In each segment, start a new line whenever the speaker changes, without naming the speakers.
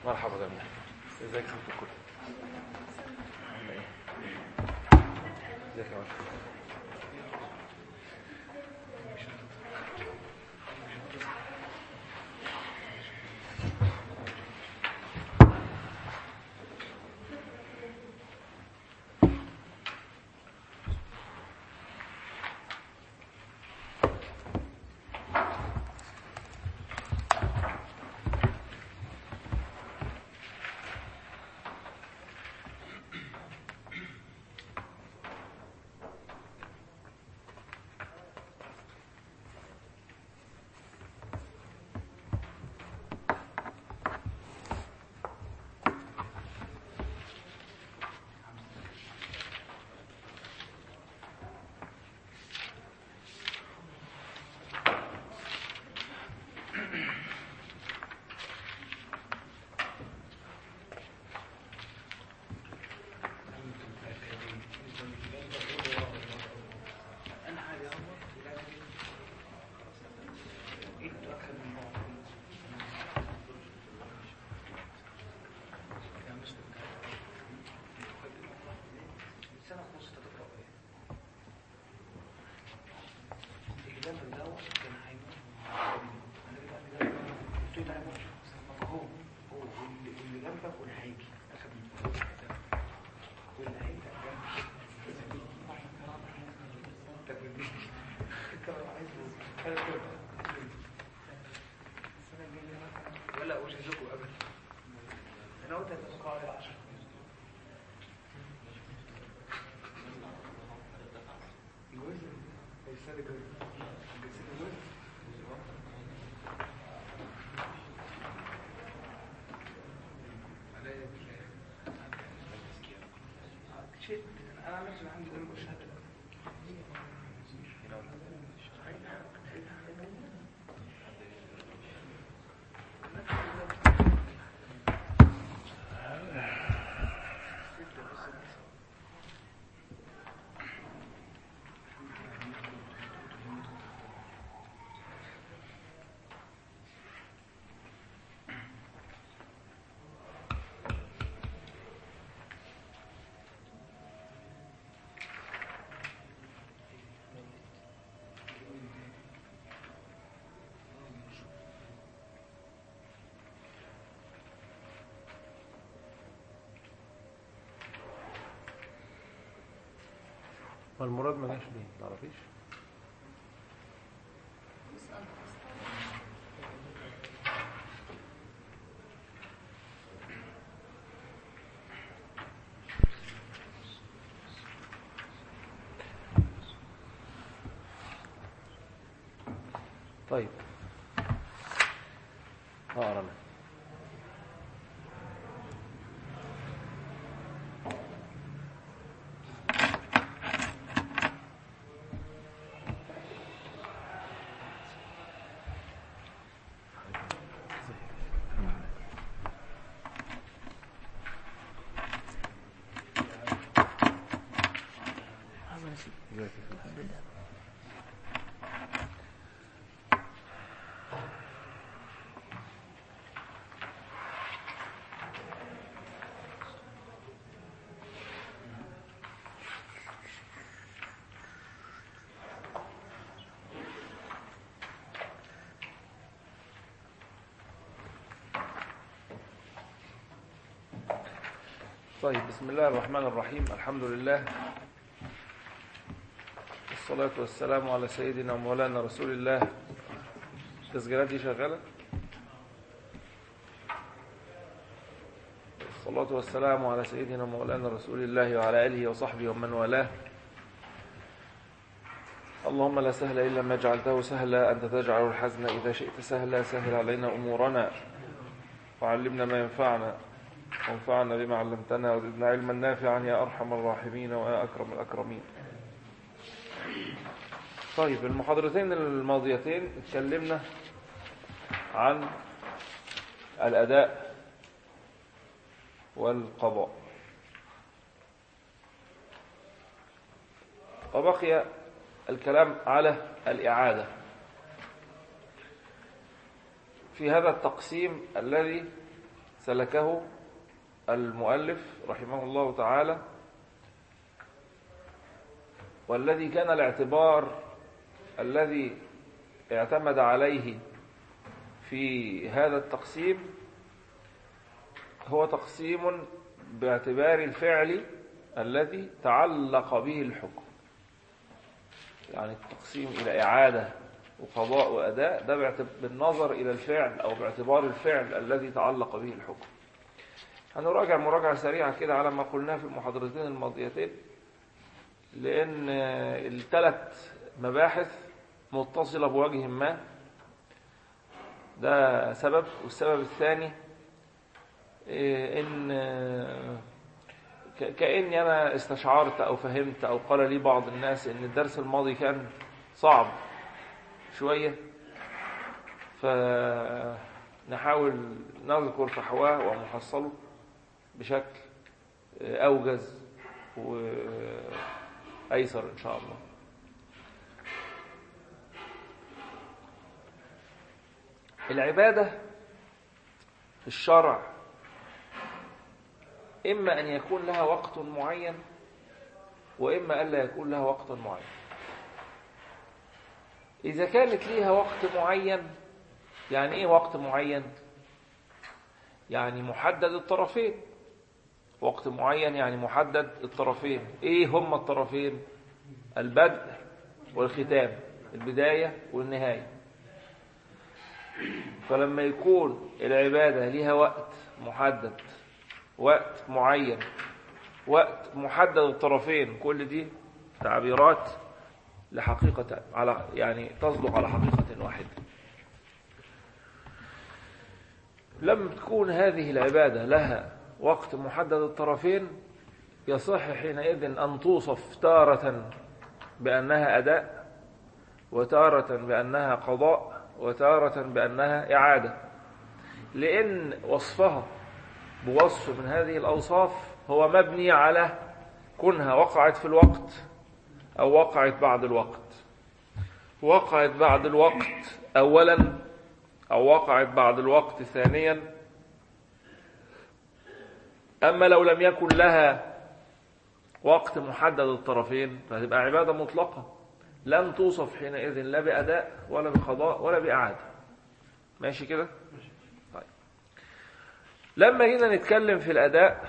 مرحبا جميعا ازيك يا الكل ازيك يا مرحبا
ولا أجهزكم أبدا أنا قلت الأسبوع على العشر جوز ليس لي جوز جوز جوز شيء أنا عملت عندي ذنب وشهادة
والمراد ما جاش ليه ما تعرفيش طيب اقرا انا طيب بسم الله الرحمن الرحيم الحمد لله والصلاة والسلام على سيدنا ومولانا رسول الله التسجيلات دي شغالة الصلاة والسلام على سيدنا ومولانا رسول الله وعلى آله وصحبه ومن والاه اللهم لا سهل إلا ما جعلته سهلا أنت تجعل الحزن إذا شئت سهلا سهل علينا أمورنا وعلمنا ما ينفعنا وانفعنا بما علمتنا وزدنا علما نافعا يا أرحم الراحمين ويا أكرم الأكرمين طيب المحاضرتين الماضيتين اتكلمنا عن الأداء والقضاء وبقي الكلام على الإعادة في هذا التقسيم الذي سلكه المؤلف رحمه الله تعالى والذي كان الاعتبار الذي اعتمد عليه في هذا التقسيم هو تقسيم باعتبار الفعل الذي تعلق به الحكم يعني التقسيم إلى إعادة وقضاء وأداء ده باعتب- بالنظر إلى الفعل أو باعتبار الفعل الذي تعلق به الحكم هنراجع مراجعة سريعة كده على ما قلناه في المحاضرتين الماضيتين لأن الثلاث مباحث متصلة بوجه ما ده سبب والسبب الثاني إيه، إن آه، ك- كأني أنا استشعرت أو فهمت أو قال لي بعض الناس إن الدرس الماضي كان صعب شوية فنحاول نذكر فحواه ومحصله بشكل آه، أوجز وأيسر إن شاء الله العبادة في الشرع إما أن يكون لها وقت معين وإما ألا يكون لها وقت معين إذا كانت ليها وقت معين يعني إيه وقت معين؟ يعني محدد الطرفين وقت معين يعني محدد الطرفين إيه هم الطرفين؟ البدء والختام البداية والنهاية فلما يكون العبادة ليها وقت محدد وقت معين وقت محدد الطرفين كل دي تعبيرات لحقيقة على يعني تصدق على حقيقة واحدة لما تكون هذه العبادة لها وقت محدد الطرفين يصح حينئذ أن توصف تارة بأنها أداء وتارة بأنها قضاء وتارة بأنها إعادة لأن وصفها بوصف من هذه الأوصاف هو مبني على كونها وقعت في الوقت أو وقعت بعد الوقت وقعت بعد الوقت أولا أو وقعت بعد الوقت ثانيا أما لو لم يكن لها وقت محدد الطرفين فهتبقى عبادة مطلقة لم توصف حينئذ لا بأداء ولا بقضاء ولا بإعادة ماشي كده طيب لما جينا نتكلم في الأداء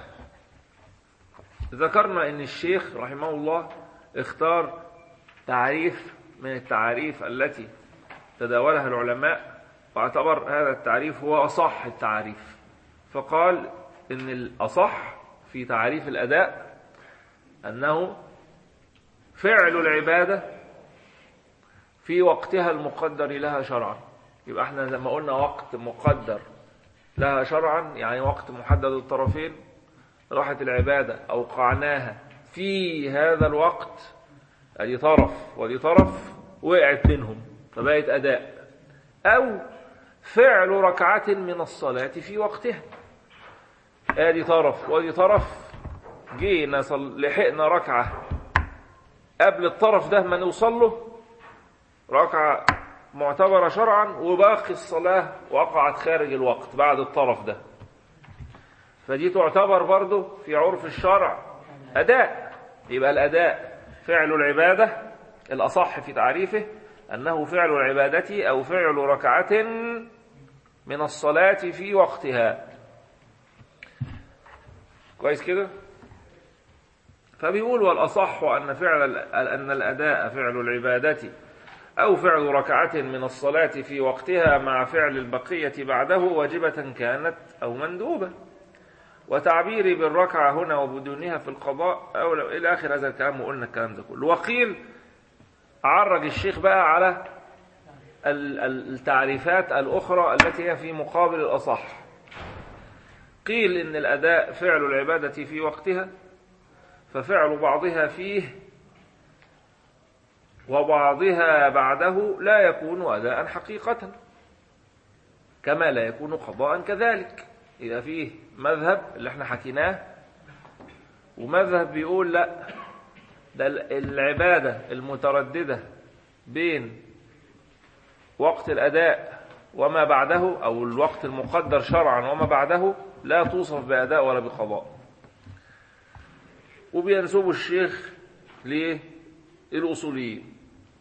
ذكرنا ان الشيخ رحمه الله اختار تعريف من التعاريف التي تداولها العلماء واعتبر هذا التعريف هو أصح التعريف فقال ان الأصح في تعريف الأداء أنه فعل العبادة في وقتها المقدر لها شرعا يبقى احنا زي ما قلنا وقت مقدر لها شرعا يعني وقت محدد الطرفين راحت العبادة أوقعناها في هذا الوقت ادي طرف ودي طرف وقعت منهم فبقت أداء أو فعل ركعة من الصلاة في وقتها ادي طرف ودي طرف جينا صل... لحقنا ركعة قبل الطرف ده ما نوصل له ركعة معتبرة شرعا وباقي الصلاة وقعت خارج الوقت بعد الطرف ده فدي تعتبر برضه في عرف الشرع أداء يبقى الأداء فعل العبادة الأصح في تعريفه أنه فعل العبادة أو فعل ركعة من الصلاة في وقتها كويس كده فبيقول والأصح أن فعل أن الأداء فعل العبادة أو فعل ركعة من الصلاة في وقتها مع فعل البقية بعده واجبة كانت أو مندوبة وتعبيري بالركعة هنا وبدونها في القضاء أو لو إلى آخر هذا الكلام وقلنا الكلام ده كله وقيل عرج الشيخ بقى على التعريفات الأخرى التي هي في مقابل الأصح قيل إن الأداء فعل العبادة في وقتها ففعل بعضها فيه وبعضها بعده لا يكون أداء حقيقة كما لا يكون قضاء كذلك إذا فيه مذهب اللي احنا حكيناه ومذهب بيقول لا ده العبادة المترددة بين وقت الأداء وما بعده أو الوقت المقدر شرعا وما بعده لا توصف بأداء ولا بقضاء وبينسبوا الشيخ للأصوليين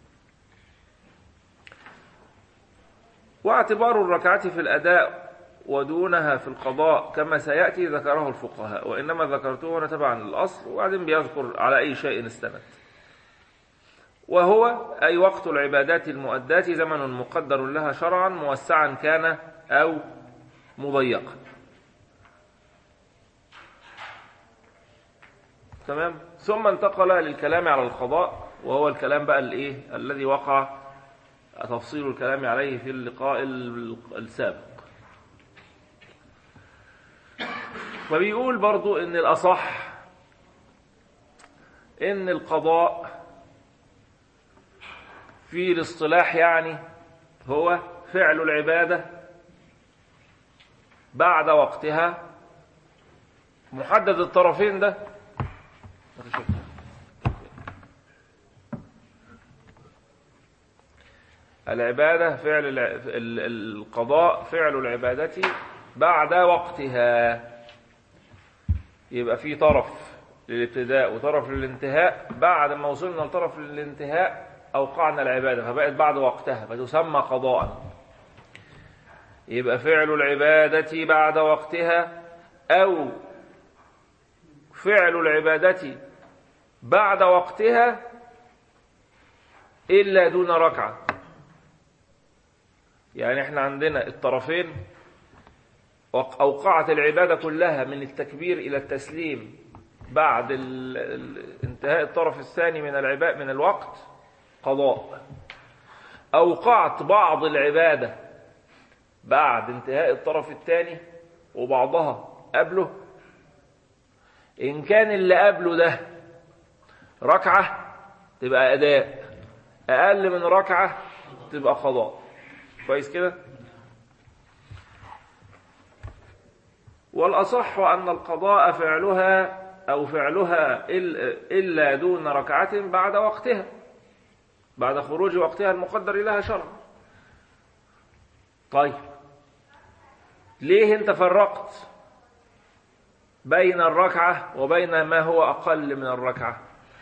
واعتبار الركعة في الأداء ودونها في القضاء كما سيأتي ذكره الفقهاء وإنما ذكرته هنا تبعا للأصل وبعدين بيذكر على أي شيء استند وهو أي وقت العبادات المؤداة زمن مقدر لها شرعا موسعا كان أو مضيقا تمام ثم انتقل للكلام على القضاء وهو الكلام بقى الايه الذي وقع تفصيل الكلام عليه في اللقاء السابق فبيقول برضو ان الاصح ان القضاء في الاصطلاح يعني هو فعل العبادة بعد وقتها محدد الطرفين ده العبادة فعل الع- ال- القضاء فعل العبادة بعد وقتها يبقى في طرف للابتداء وطرف للانتهاء بعد ما وصلنا لطرف للانتهاء أوقعنا العبادة فبقت بعد وقتها فتسمى قضاء يبقى فعل العبادة بعد وقتها أو فعل العبادة بعد وقتها إلا دون ركعة يعني احنا عندنا الطرفين وق- أوقعت العبادة كلها من التكبير إلى التسليم بعد ال- ال- انتهاء الطرف الثاني من العباء من الوقت قضاء أوقعت بعض العبادة بعد انتهاء الطرف الثاني وبعضها قبله إن كان اللي قبله ده ركعة تبقى أداء أقل من ركعة تبقى قضاء كويس كده والأصح أن القضاء فعلها أو فعلها إل- إلا دون ركعة بعد وقتها بعد خروج وقتها المقدر لها شرعا طيب ليه انت فرقت بين الركعة وبين ما هو أقل من الركعة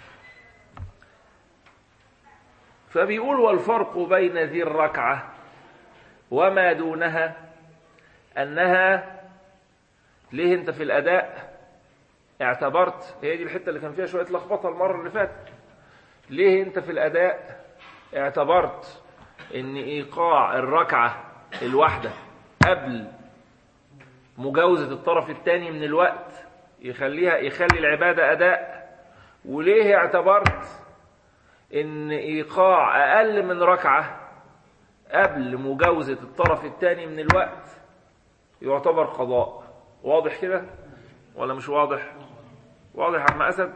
فبيقول والفرق بين ذي الركعة وما دونها أنها ليه أنت في الأداء اعتبرت هي دي الحتة اللي كان فيها شوية لخبطة المرة اللي فاتت ليه أنت في الأداء اعتبرت أن إيقاع الركعة الواحدة قبل مجاوزة الطرف الثاني من الوقت يخليها يخلي العبادة أداء وليه اعتبرت ان ايقاع اقل من ركعة قبل مجاوزة الطرف الثاني من الوقت يعتبر قضاء واضح كده ولا مش واضح واضح يا عم اسد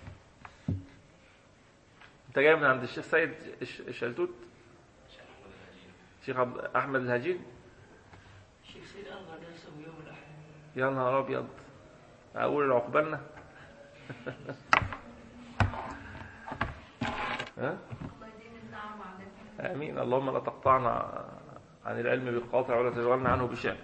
انت جاي من عند الشيخ سيد الش- الشلتوت شيخ عبد احمد الهجين
الشيخ سيد أنظر درسه يوم الأحد
يا نهار ابيض اقول عقبالنا ها امين اللهم لا تقطعنا عن العلم بقاطع ولا تشغلنا عنه بشكل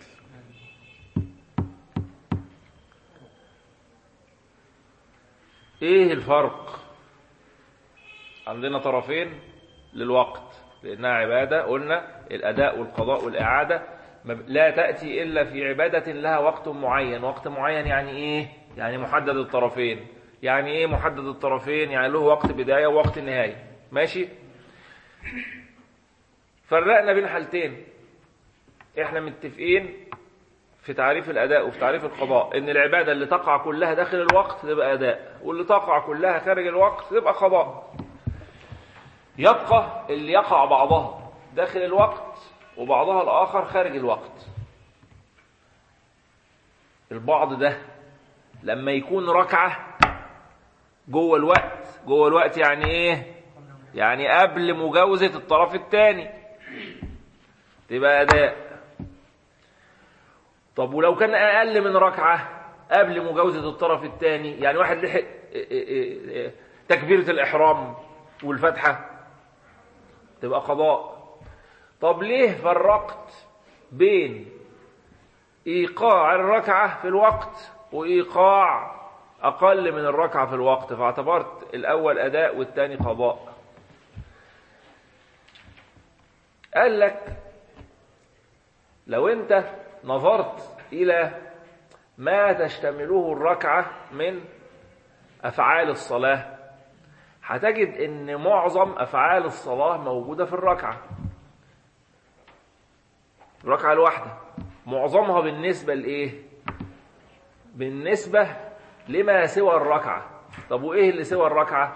ايه الفرق عندنا طرفين للوقت لانها عباده قلنا الاداء والقضاء والاعاده ما ب- لا تاتي الا في عباده لها وقت معين وقت معين يعني ايه يعني محدد الطرفين يعني ايه محدد الطرفين يعني له وقت بدايه ووقت نهايه ماشي فرقنا بين حالتين احنا متفقين في تعريف الاداء وفي تعريف القضاء ان العباده اللي تقع كلها داخل الوقت تبقى اداء واللي تقع كلها خارج الوقت تبقى قضاء يبقى اللي يقع بعضها داخل الوقت وبعضها الاخر خارج الوقت البعض ده لما يكون ركعه جوه الوقت جوه الوقت يعني ايه يعني قبل مجاوزه الطرف الثاني تبقى اداء طب ولو كان اقل من ركعه قبل مجاوزه الطرف الثاني يعني واحد لحق تكبيره الاحرام والفتحه تبقى قضاء طب ليه فرقت بين إيقاع الركعة في الوقت وإيقاع أقل من الركعة في الوقت فاعتبرت الأول أداء والثاني قضاء قال لك لو أنت نظرت إلى ما تشتمله الركعة من أفعال الصلاة هتجد أن معظم أفعال الصلاة موجودة في الركعة الركعة الواحدة معظمها بالنسبة لإيه؟ بالنسبة لما سوى الركعة طب وإيه اللي سوى الركعة؟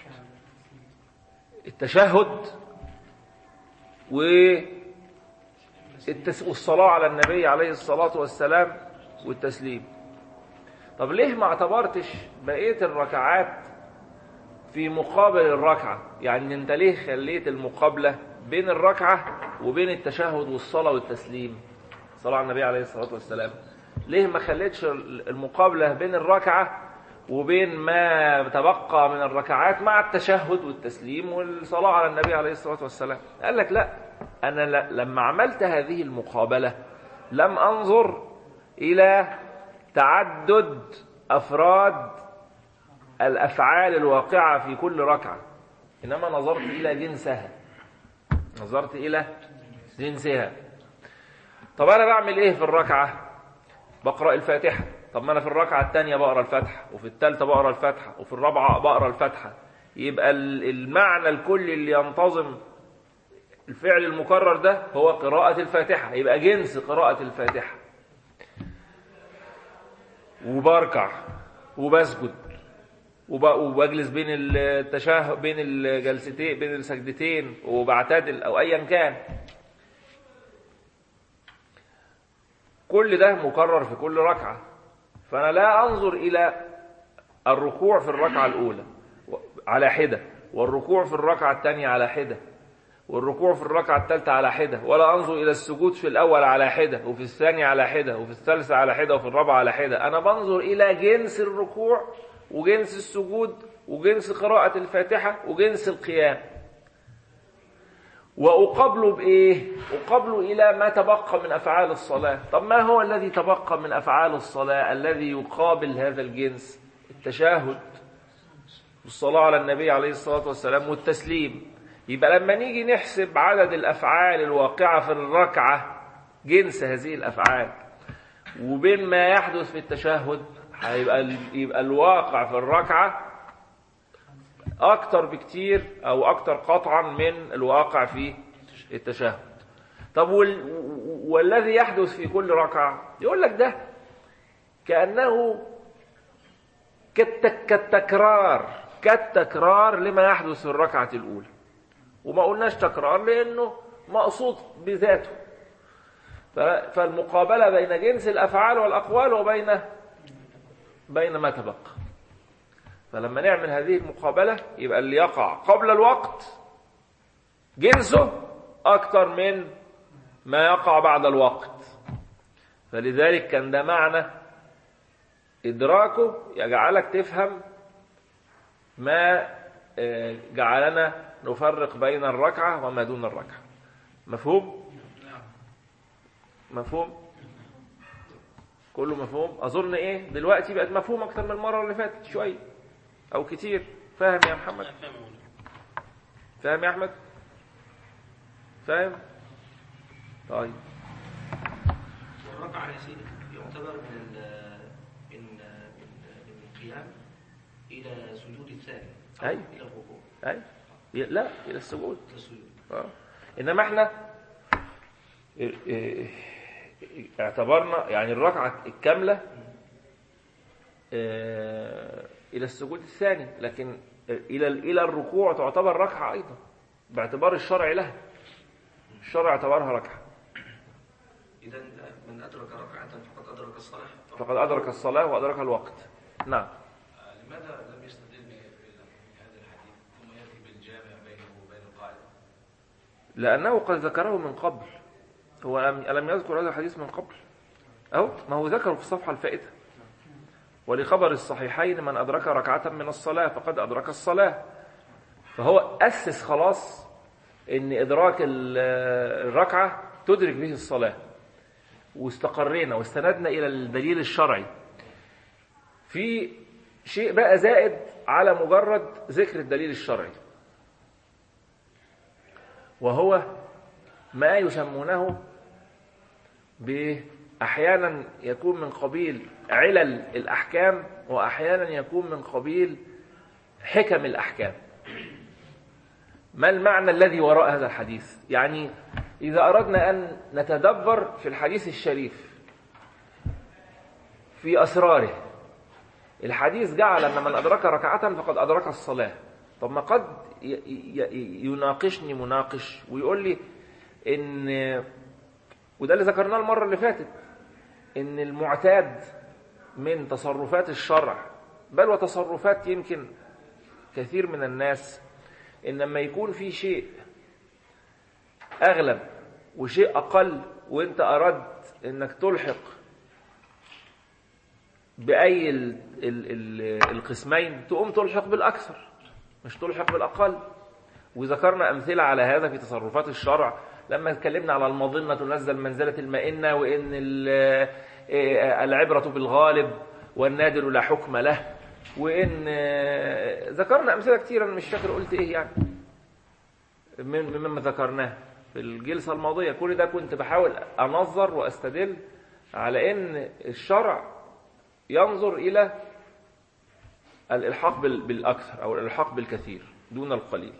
التشهد و التس... والصلاة على النبي عليه الصلاة والسلام والتسليم طب ليه ما اعتبرتش بقية الركعات في مقابل الركعة يعني انت ليه خليت المقابلة بين الركعة وبين التشهد والصلاة والتسليم صلاة على النبي عليه الصلاة والسلام ليه ما خليتش المقابلة بين الركعة وبين ما تبقى من الركعات مع التشهد والتسليم والصلاة على النبي عليه الصلاة والسلام قال لك لا أنا ل- لما عملت هذه المقابلة لم أنظر إلى تعدد أفراد الأفعال الواقعة في كل ركعة إنما نظرت إلى جنسها نظرت إلى جنسها طب أنا بعمل إيه في الركعة بقرأ الفاتحة طب ما أنا في الركعة الثانية بقرأ الفاتحة وفي الثالثة بقرأ الفاتحة وفي الرابعة بقرأ الفاتحة يبقى ال- المعنى الكلي اللي ينتظم الفعل المكرر ده هو قراءة الفاتحة يبقى جنس قراءة الفاتحة وبركع وبسجد وب- وبجلس بين التشهد بين الجلستين بين السجدتين وبعتدل او ايا كان كل ده مكرر في كل ركعه فانا لا انظر الى الركوع في الركعه الاولى و- على حده والركوع في الركعه الثانيه على حده والركوع في الركعة الثالثة على حدة ولا أنظر إلى السجود في الأول على حدة وفي الثاني على حدة وفي الثالثة على حدة وفي الرابعة على حدة أنا بنظر إلى جنس الركوع وجنس السجود وجنس قراءة الفاتحة وجنس القيام وأقابله بإيه؟ أقابله إلى ما تبقى من أفعال الصلاة طب ما هو الذي تبقى من أفعال الصلاة الذي يقابل هذا الجنس التشهد والصلاة على النبي عليه الصلاة والسلام والتسليم يبقى لما نيجي نحسب عدد الأفعال الواقعة في الركعة جنس هذه الأفعال وبين ما يحدث في التشهد هيبقى يبقى الواقع في الركعة أكتر بكتير أو أكتر قطعا من الواقع في التشهد طب وال... والذي يحدث في كل ركعة يقول لك ده كأنه كالتك... كالتكرار كالتكرار لما يحدث في الركعة الأولى وما قلناش تكرار لأنه مقصود بذاته ف- فالمقابلة بين جنس الأفعال والأقوال وبين بين ما تبقى فلما نعمل هذه المقابلة يبقى اللي يقع قبل الوقت جنسه أكثر من ما يقع بعد الوقت فلذلك كان ده معنى إدراكه يجعلك تفهم ما آه، جعلنا نفرق بين الركعة وما دون الركعة مفهوم؟ مفهوم؟ كله مفهوم؟ أظن إيه؟ دلوقتي بقت مفهوم أكتر من المرة اللي فاتت شوية أو كتير فاهم يا محمد؟ فاهم يا أحمد؟ فاهم؟ طيب
والركعة يا سيدي يعتبر من ال من من من القيام إلى سجود الثاني أو
أيوة.
إلى الركوع
أي لا إلى السجود
إلى السجود
آه. إنما إحنا إيه- إيه- اعتبرنا يعني الركعة الكاملة آه، إلى السجود الثاني لكن إلى إلى الركوع تعتبر ركعة أيضا باعتبار الشرع لها الشرع اعتبرها ركعة
إذا من أدرك ركعة فقد أدرك الصلاة
فقد أدرك الصلاة وأدرك الوقت نعم
لماذا لم يستدل بهذا الحديث ثم ياتي بالجامع بينه وبين القاعده؟
لأنه قد ذكره من قبل هو ألم ألم يذكر هذا الحديث من قبل أو ما هو ذكره في الصفحة الفائتة ولخبر الصحيحين من أدرك ركعة من الصلاة فقد أدرك الصلاة فهو أسس خلاص إن إدراك ال- الركعة تدرك به الصلاة واستقرينا واستندنا إلى الدليل الشرعي في شيء بقى زائد على مجرد ذكر الدليل الشرعي وهو ما يسمونه أحيانا يكون من قبيل علل الأحكام وأحيانا يكون من قبيل حكم الأحكام ما المعنى الذي وراء هذا الحديث يعني إذا أردنا أن نتدبر في الحديث الشريف في أسراره الحديث جعل أن من أدرك ركعة فقد أدرك الصلاة طب ما قد ي- ي- يناقشني مناقش ويقول لي إن وده اللي ذكرناه المرة اللي فاتت إن المعتاد من تصرفات الشرع بل وتصرفات يمكن كثير من الناس إن لما يكون في شيء أغلب وشيء أقل وأنت أردت إنك تلحق بأي ال ال ال القسمين تقوم تلحق بالأكثر مش تلحق بالأقل وذكرنا أمثلة على هذا في تصرفات الشرع لما اتكلمنا على المظنة تنزل منزلة المئنة وإن ال- آه، العبرة بالغالب والنادر لا حكم له وإن آه، ذكرنا أمثلة كتير أنا مش فاكر قلت إيه يعني من مما ذكرناه في الجلسة الماضية كل ده كنت بحاول أنظر وأستدل على إن الشرع ينظر إلى الإلحاق بال- بالأكثر أو الإلحاق بالكثير دون القليل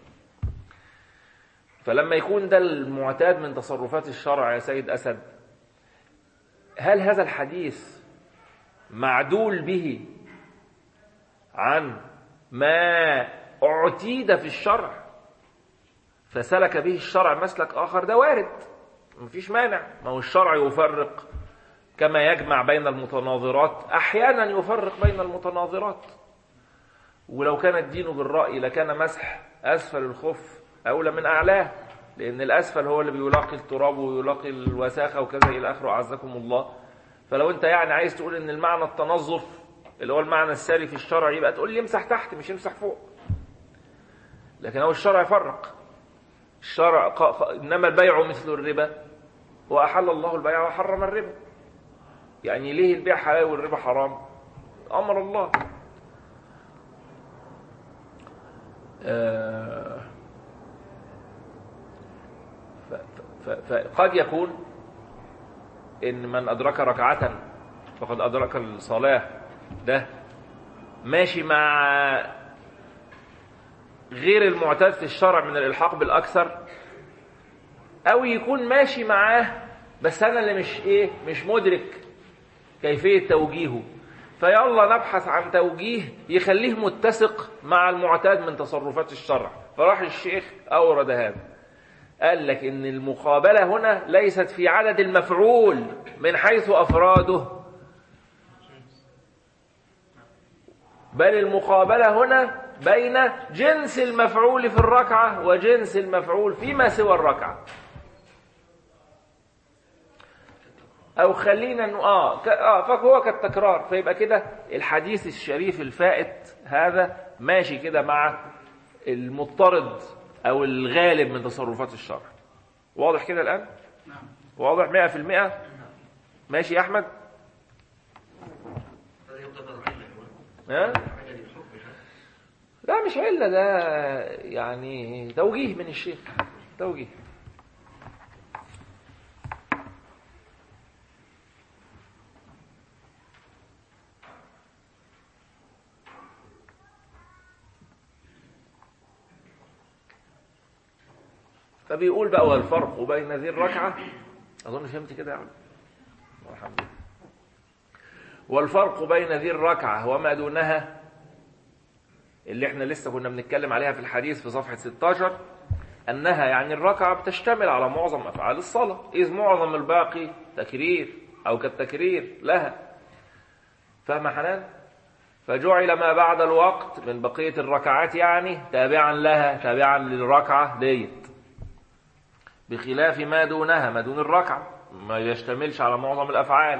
فلما يكون ده المعتاد من تصرفات الشرع يا سيد أسد هل هذا الحديث معدول به عن ما اعتيد في الشرع فسلك به الشرع مسلك آخر ده وارد مفيش مانع ما هو الشرع يفرق كما يجمع بين المتناظرات أحيانا يفرق بين المتناظرات ولو كان الدين بالرأي لكان مسح أسفل الخف أولى من أعلاه لأن الأسفل هو اللي بيلاقي التراب ويلاقي الوساخة وكذا إلى آخره أعزكم الله فلو أنت يعني عايز تقول إن المعنى التنظف اللي هو المعنى الساري في الشرع يبقى تقول لي امسح تحت مش امسح فوق لكن هو الشرع يفرق الشرع ق- ق- إنما البيع مثل الربا وأحل الله البيع وحرم الربا يعني ليه البيع حلال والربا حرام أمر الله آه، ف- ف- ف- فقد يكون ان من ادرك ركعه فقد ادرك الصلاه ده ماشي مع غير المعتاد في الشرع من الالحاق بالاكثر او يكون ماشي معاه بس انا اللي مش ايه مش مدرك كيفيه توجيهه فيلا نبحث عن توجيه يخليه متسق مع المعتاد من تصرفات الشرع فراح الشيخ اورد هذا قال لك ان المقابله هنا ليست في عدد المفعول من حيث افراده بل المقابله هنا بين جنس المفعول في الركعه وجنس المفعول فيما سوى الركعه او خلينا انه اه ك- اه فهو كالتكرار فيبقى كده الحديث الشريف الفائت هذا ماشي كده مع المضطرد او الغالب من تصرفات الشرع واضح كده الان
نعم
واضح 100% ماشي يا احمد
هذا يعتبر علة
ها
علة للحكم هذا
لا مش علة ده يعني توجيه من الشيخ توجيه فبيقول بقى والفرق بين ذي الركعة أظن فهمت كده يا عم الحمد لله والفرق بين ذي الركعة وما دونها اللي احنا لسه كنا بنتكلم عليها في الحديث في صفحة 16 أنها يعني الركعة بتشتمل على معظم أفعال الصلاة إذ معظم الباقي تكرير أو كالتكرير لها فاهم يا حنان؟ فجعل ما بعد الوقت من بقية الركعات يعني تابعا لها تابعا للركعة ديت بخلاف ما دونها ما دون الركعة ما يشتملش على معظم الأفعال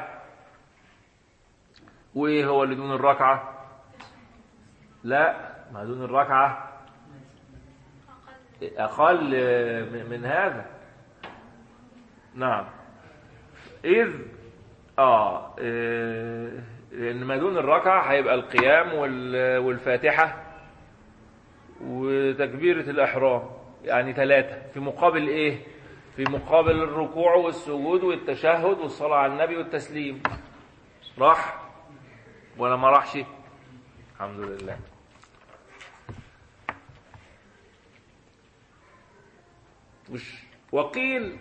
وإيه هو اللي دون الركعة لا ما دون الركعة أقل من هذا نعم إذ اه آه، لان ما دون الركعه هيبقى القيام وال- والفاتحه وتكبيره الاحرام يعني ثلاثه في مقابل ايه في مقابل الركوع والسجود والتشهد والصلاه على النبي والتسليم راح ولا ما راحش الحمد لله وش وقيل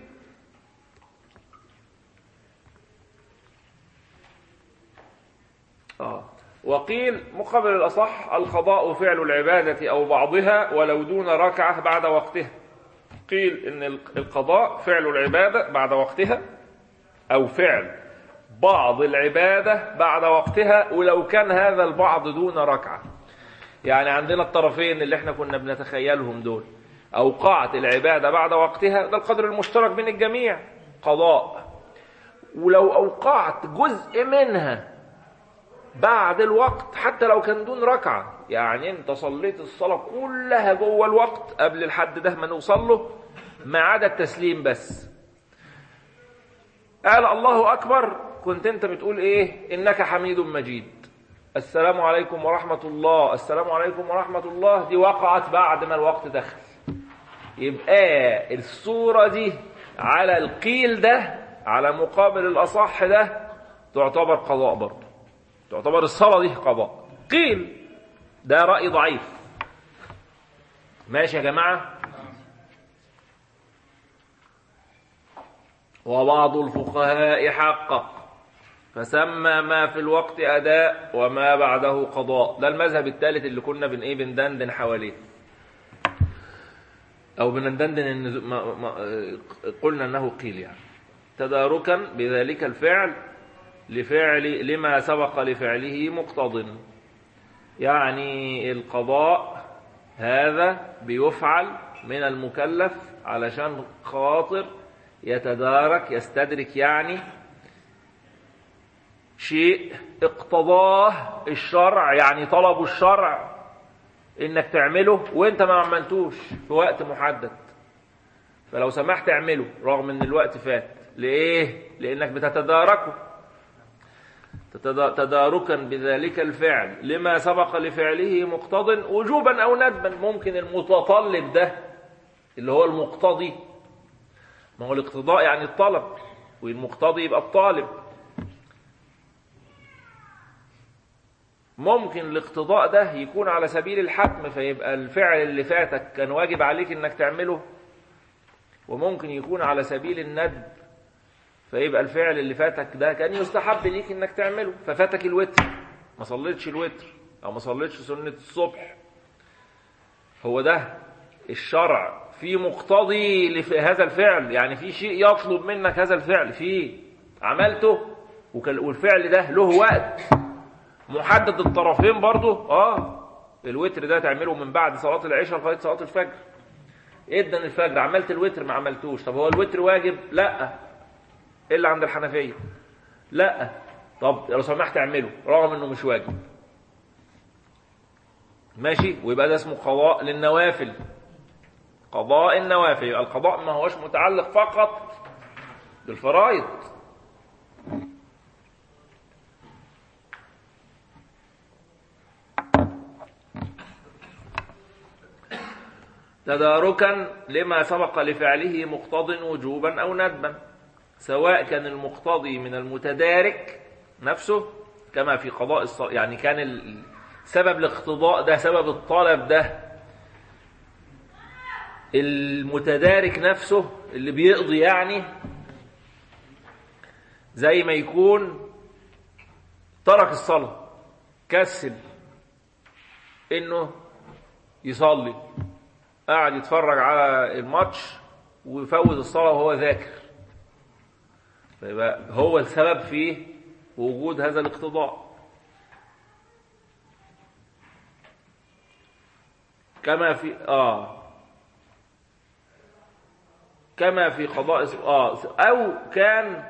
آه. وقيل مقابل الأصح القضاء فعل العبادة أو بعضها ولو دون ركعة بعد وقتها قيل إن القضاء فعل العبادة بعد وقتها أو فعل بعض العبادة بعد وقتها ولو كان هذا البعض دون ركعة يعني عندنا الطرفين اللي احنا كنا بنتخيلهم دول أوقعت العبادة بعد وقتها ده القدر المشترك بين الجميع قضاء ولو أوقعت جزء منها بعد الوقت حتى لو كان دون ركعة يعني انت صليت الصلاة كلها جوه الوقت قبل الحد ده ما نوصل له ما عدا التسليم بس قال الله أكبر كنت انت بتقول ايه انك حميد مجيد السلام عليكم ورحمة الله السلام عليكم ورحمة الله دي وقعت بعد ما الوقت دخل يبقى الصورة دي على القيل ده على مقابل الأصح ده تعتبر قضاء برضه تعتبر الصلاة دي قضاء قيل ده رأي ضعيف ماشي يا جماعة وبعض الفقهاء حقق فسمى ما في الوقت أداء وما بعده قضاء ده المذهب الثالث اللي كنا بن ايه بندندن حواليه أو بندندن إن ما ما قلنا أنه قيل يعني تداركا بذلك الفعل لفعل لما سبق لفعله مقتض يعني القضاء هذا بيفعل من المكلف علشان خاطر يتدارك يستدرك يعني شيء اقتضاه الشرع يعني طلب الشرع انك تعمله وانت ما عملتوش في وقت محدد فلو سمحت اعمله رغم ان الوقت فات ليه لانك بتتداركه تداركا بذلك الفعل لما سبق لفعله مقتض وجوبا او ندبا ممكن المتطلب ده اللي هو المقتضي ما هو الاقتضاء يعني الطلب والمقتضي يبقى الطالب ممكن الاقتضاء ده يكون على سبيل الحتم فيبقى الفعل اللي فاتك كان واجب عليك انك تعمله وممكن يكون على سبيل الندب فيبقى الفعل اللي فاتك ده كان يستحب ليك انك تعمله ففاتك الوتر ما صليتش الوتر او ما صليتش سنة الصبح هو ده الشرع في مقتضي لهذا الفعل يعني في شيء يطلب منك هذا الفعل في عملته والفعل ده له وقت محدد الطرفين برضه اه الوتر ده تعمله من بعد صلاة العشاء لغاية صلاة الفجر ادن الفجر عملت الوتر ما عملتوش طب هو الوتر واجب لا الا عند الحنفيه لا طب لو سمحت اعمله رغم انه مش واجب ماشي ويبقى ده اسمه قضاء للنوافل قضاء النوافل يبقى القضاء ما هوش متعلق فقط بالفرائض تداركا لما سبق لفعله مقتض وجوبا او ندبا سواء كان المقتضي من المتدارك نفسه كما في قضاء الصلاة يعني كان سبب الاقتضاء ده سبب الطلب ده المتدارك نفسه اللي بيقضي يعني زي ما يكون ترك الصلاة كسل انه يصلي قاعد يتفرج على الماتش ويفوت الصلاة وهو ذاكر فيبقى هو السبب في وجود هذا الاقتضاء كما في اه كما في قضاء اه او كان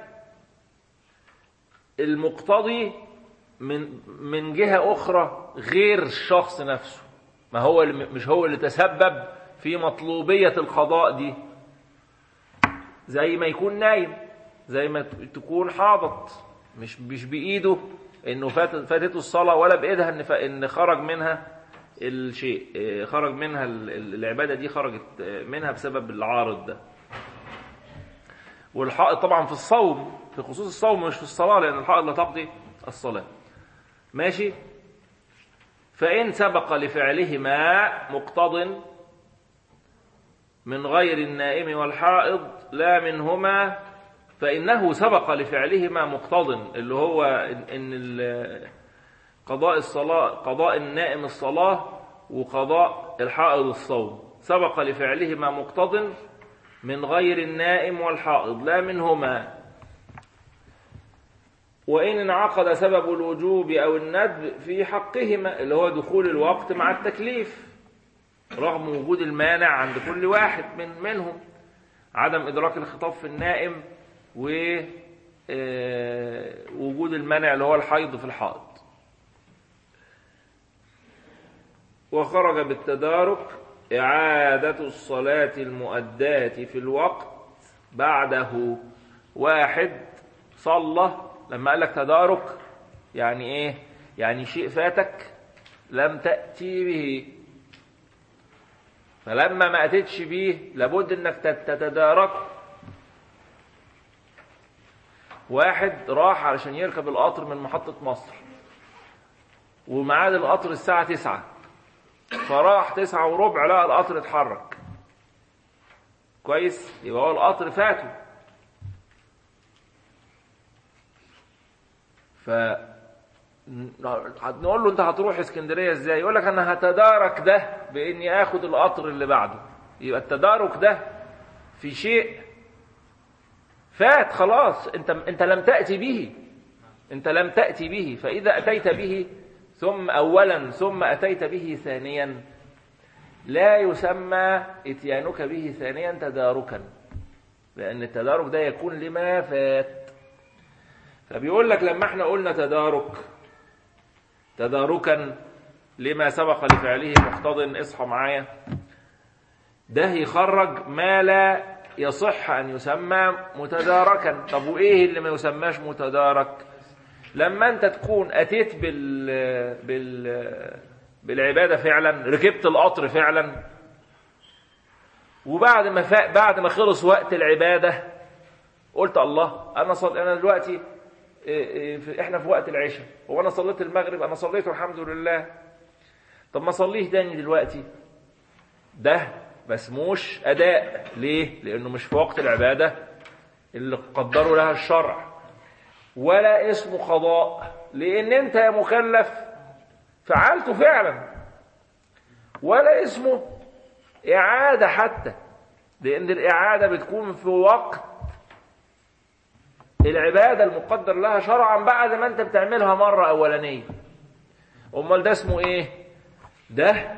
المقتضي من من جهه اخرى غير الشخص نفسه ما هو اللي مش هو اللي تسبب في مطلوبيه القضاء دي زي ما يكون نايم زي ما تكون حاضت مش مش بايده انه فات فاتته الصلاه ولا بايدها ان ف- ان خرج منها الشيء إيه، خرج منها ال- ال- العباده دي خرجت آه، منها بسبب العارض ده والحائط طبعا في الصوم في خصوص الصوم مش في الصلاه لان الحائط لا تقضي الصلاه ماشي فإن سبق لفعلهما مقتض من غير النائم والحائض لا منهما فإنه سبق لفعلهما مقتض اللي هو إن إن ال- قضاء الصلاة قضاء النائم الصلاة وقضاء الحائض الصوم سبق لفعلهما مقتض من غير النائم والحائض لا منهما وإن انعقد سبب الوجوب أو الندب في حقهما اللي هو دخول الوقت مع التكليف رغم وجود المانع عند كل واحد من منهم عدم إدراك الخطاب في النائم ووجود المانع اللي هو الحيض في الحائض وخرج بالتدارك إعادة الصلاة المؤداة في الوقت بعده واحد صلى لما قال لك تدارك يعني ايه يعني شيء فاتك لم تأتي به فلما ما أتيتش به لابد انك تت- تتداركه واحد راح علشان يركب القطر من محطة مصر وميعاد القطر الساعة تسعة فراح تسعة وربع لقى القطر اتحرك كويس يبقى هو القطر فاته ف نقول له انت هتروح اسكندريه ازاي يقول لك انا هتدارك ده باني اخد القطر اللي بعده يبقى التدارك ده في شيء فات خلاص انت انت لم تاتي به انت لم تاتي به فاذا اتيت به ثم اولا ثم اتيت به ثانيا لا يسمى اتيانك به ثانيا تداركا لان التدارك ده يكون لما فات فبيقول لك لما احنا قلنا تدارك تداركا لما سبق لفعله مقتض اصحى معايا ده يخرج ما لا يصح ان يسمى متداركا طب وايه اللي ما يسماش متدارك لما انت تكون اتيت بال بال بالعباده فعلا ركبت القطر فعلا وبعد ما فا... بعد ما خلص وقت العباده قلت الله انا صل... انا دلوقتي إيه إيه في- احنا في وقت العشاء هو انا صليت المغرب انا صليته الحمد لله طب ما صليه تاني دلوقتي ده ما اسموش اداء ليه لانه مش في وقت العباده اللي قدروا لها الشرع ولا اسمه قضاء لان انت يا مكلف فعلته فعلا ولا اسمه اعاده حتى لان الاعاده بتكون في وقت العبادة المقدر لها شرعا بعد ما انت بتعملها مرة أولانية أمال ده اسمه إيه؟ ده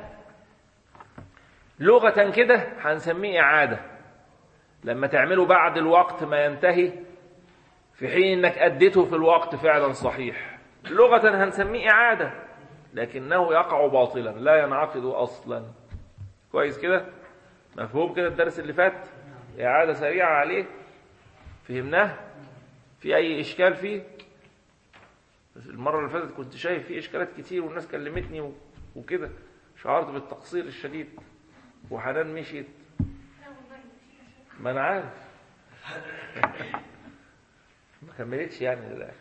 لغة كده هنسميه إعادة لما تعمله بعد الوقت ما ينتهي في حين انك أديته في الوقت فعلا صحيح لغة هنسميه إعادة لكنه يقع باطلا لا ينعقد أصلا كويس كده مفهوم كده الدرس اللي فات إعادة سريعة عليه فهمناه في أي إشكال فيه بس المرة اللي فاتت كنت شايف فيه إشكالات كتير والناس كلمتني و- وكده شعرت بالتقصير الشديد وحنان مشيت ما أنا عارف ما كملتش يعني للآخر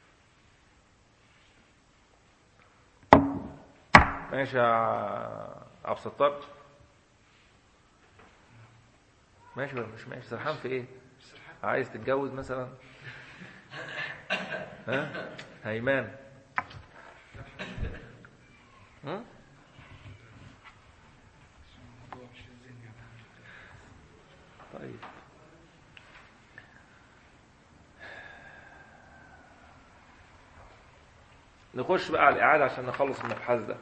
ماشي يا عبد الستار ماشي ولا مش ماشي سرحان في ايه عايز تتجوز مثلا ها هيمان ها؟ طيب نخش بقى على الإعادة عشان نخلص المبحث ده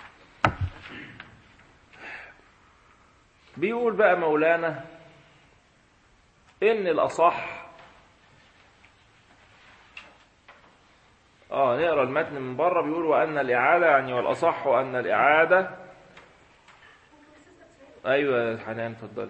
بيقول بقى مولانا إن الأصح اه نقرا المتن من بره بيقول وان الاعاده يعني والاصح ان الاعاده ايوه يا حنان اتفضلي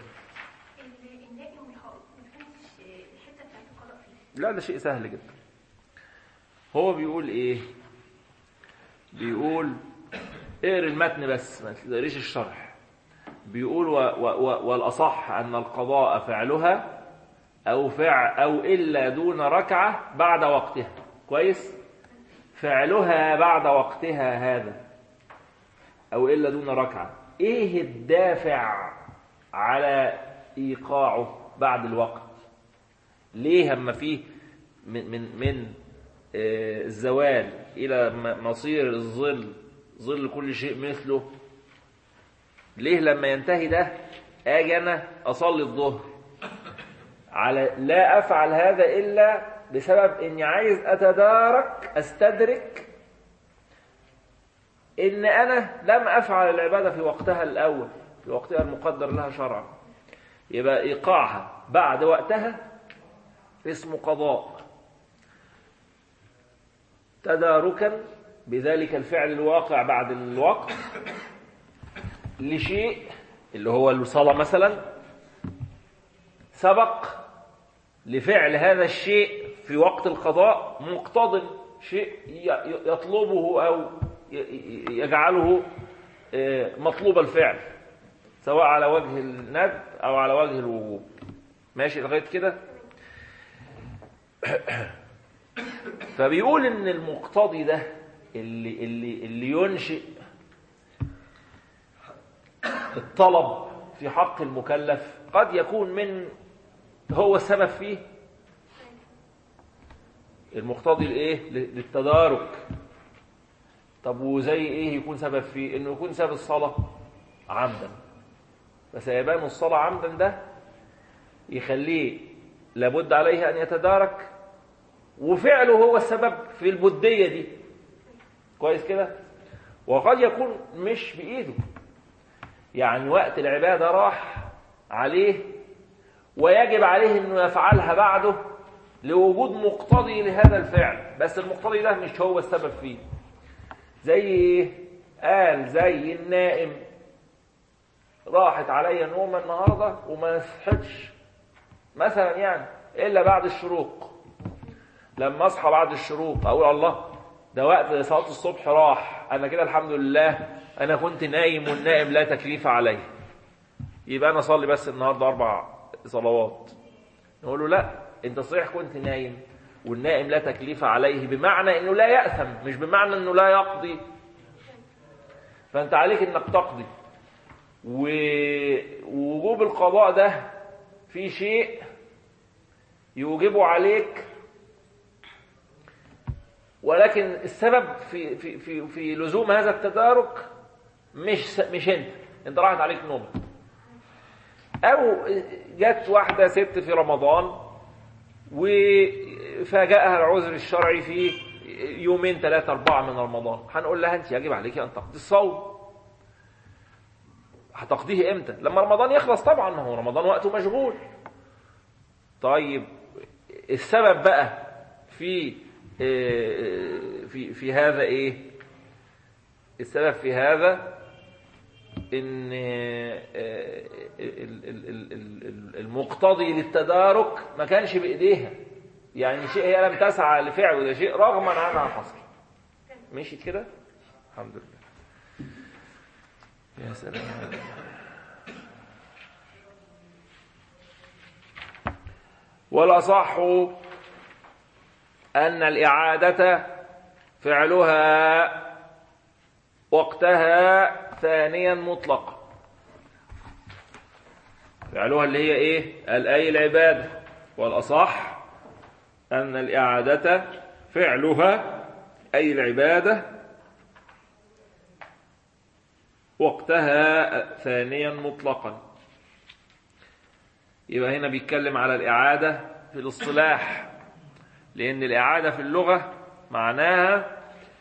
النائم والحائط ما فهمتش الحته بتاعت القضاء فيه
لا ده شيء سهل جدا هو بيقول ايه بيقول اقرا المتن بس ما تقريش الشرح بيقول و و و والاصح ان القضاء فعلها او فع او الا دون ركعه بعد وقتها كويس فعلها بعد وقتها هذا او الا دون ركعه ايه الدافع على ايقاعه بعد الوقت ليه اما فيه من من من آه، الزوال الى م- مصير الظل ظل كل شيء مثله ليه لما ينتهي ده اجي انا اصلي الظهر على لا افعل هذا الا بسبب اني عايز اتدارك استدرك ان انا لم افعل العباده في وقتها الاول في وقتها المقدر لها شرعا يبقى ايقاعها بعد وقتها اسمه قضاء تداركا بذلك الفعل الواقع بعد الوقت لشيء اللي هو الصلاة مثلا سبق لفعل هذا الشيء في وقت القضاء مقتض شيء ي- يطلبه أو ي- ي- يجعله آه، مطلوب الفعل سواء على وجه الندب أو على وجه الوجوب ماشي لغاية كده فبيقول ان المقتضي ده اللي اللي اللي ينشئ الطلب في حق المكلف قد يكون من هو السبب فيه المقتضي الايه للتدارك طب وزي ايه يكون سبب فيه انه يكون سبب الصلاه عمدا فسيبان الصلاه عمدا ده يخليه لابد عليه ان يتدارك وفعله هو السبب في البدية دي كويس كده وقد يكون مش بإيده يعني وقت العبادة راح عليه ويجب عليه انه يفعلها بعده لوجود مقتضي لهذا الفعل بس المقتضي ده مش هو السبب فيه زي ايه قال زي النائم راحت عليا نومة النهاردة وما صحتش مثلا يعني إلا بعد الشروق لما اصحى بعد الشروق اقول الله ده وقت صلاه الصبح راح انا كده الحمد لله انا كنت نايم والنائم لا تكليف عليه يبقى انا اصلي بس النهارده اربع صلوات نقول له لا انت صحيح كنت نايم والنائم لا تكليف عليه بمعنى انه لا ياثم مش بمعنى انه لا يقضي فانت عليك انك تقضي و- ووجوب القضاء ده في شيء يوجبه عليك ولكن السبب في في في في لزوم هذا التدارك مش مش انت انت راحت عليك نوم او جت واحده ست في رمضان وفاجأها العذر الشرعي في يومين ثلاثة أربعة من رمضان هنقول لها أنت يجب عليك أن تقضي الصوم هتقضيه إمتى لما رمضان يخلص طبعا ما هو رمضان وقته مشغول طيب السبب بقى في في في هذا ايه السبب في هذا ان المقتضي للتدارك ما كانش بايديها يعني شيء هي لم تسعى لفعله ده شيء رغما عنها حصل مشيت كده الحمد لله يا سلام والأصح أن الإعادة فعلها وقتها ثانيا مطلقا فعلها اللي هي إيه الأي العبادة والأصح أن الإعادة فعلها أي العبادة وقتها ثانيا مطلقا يبقى هنا بيتكلم على الإعادة في الاصطلاح لأن الإعادة في اللغة معناها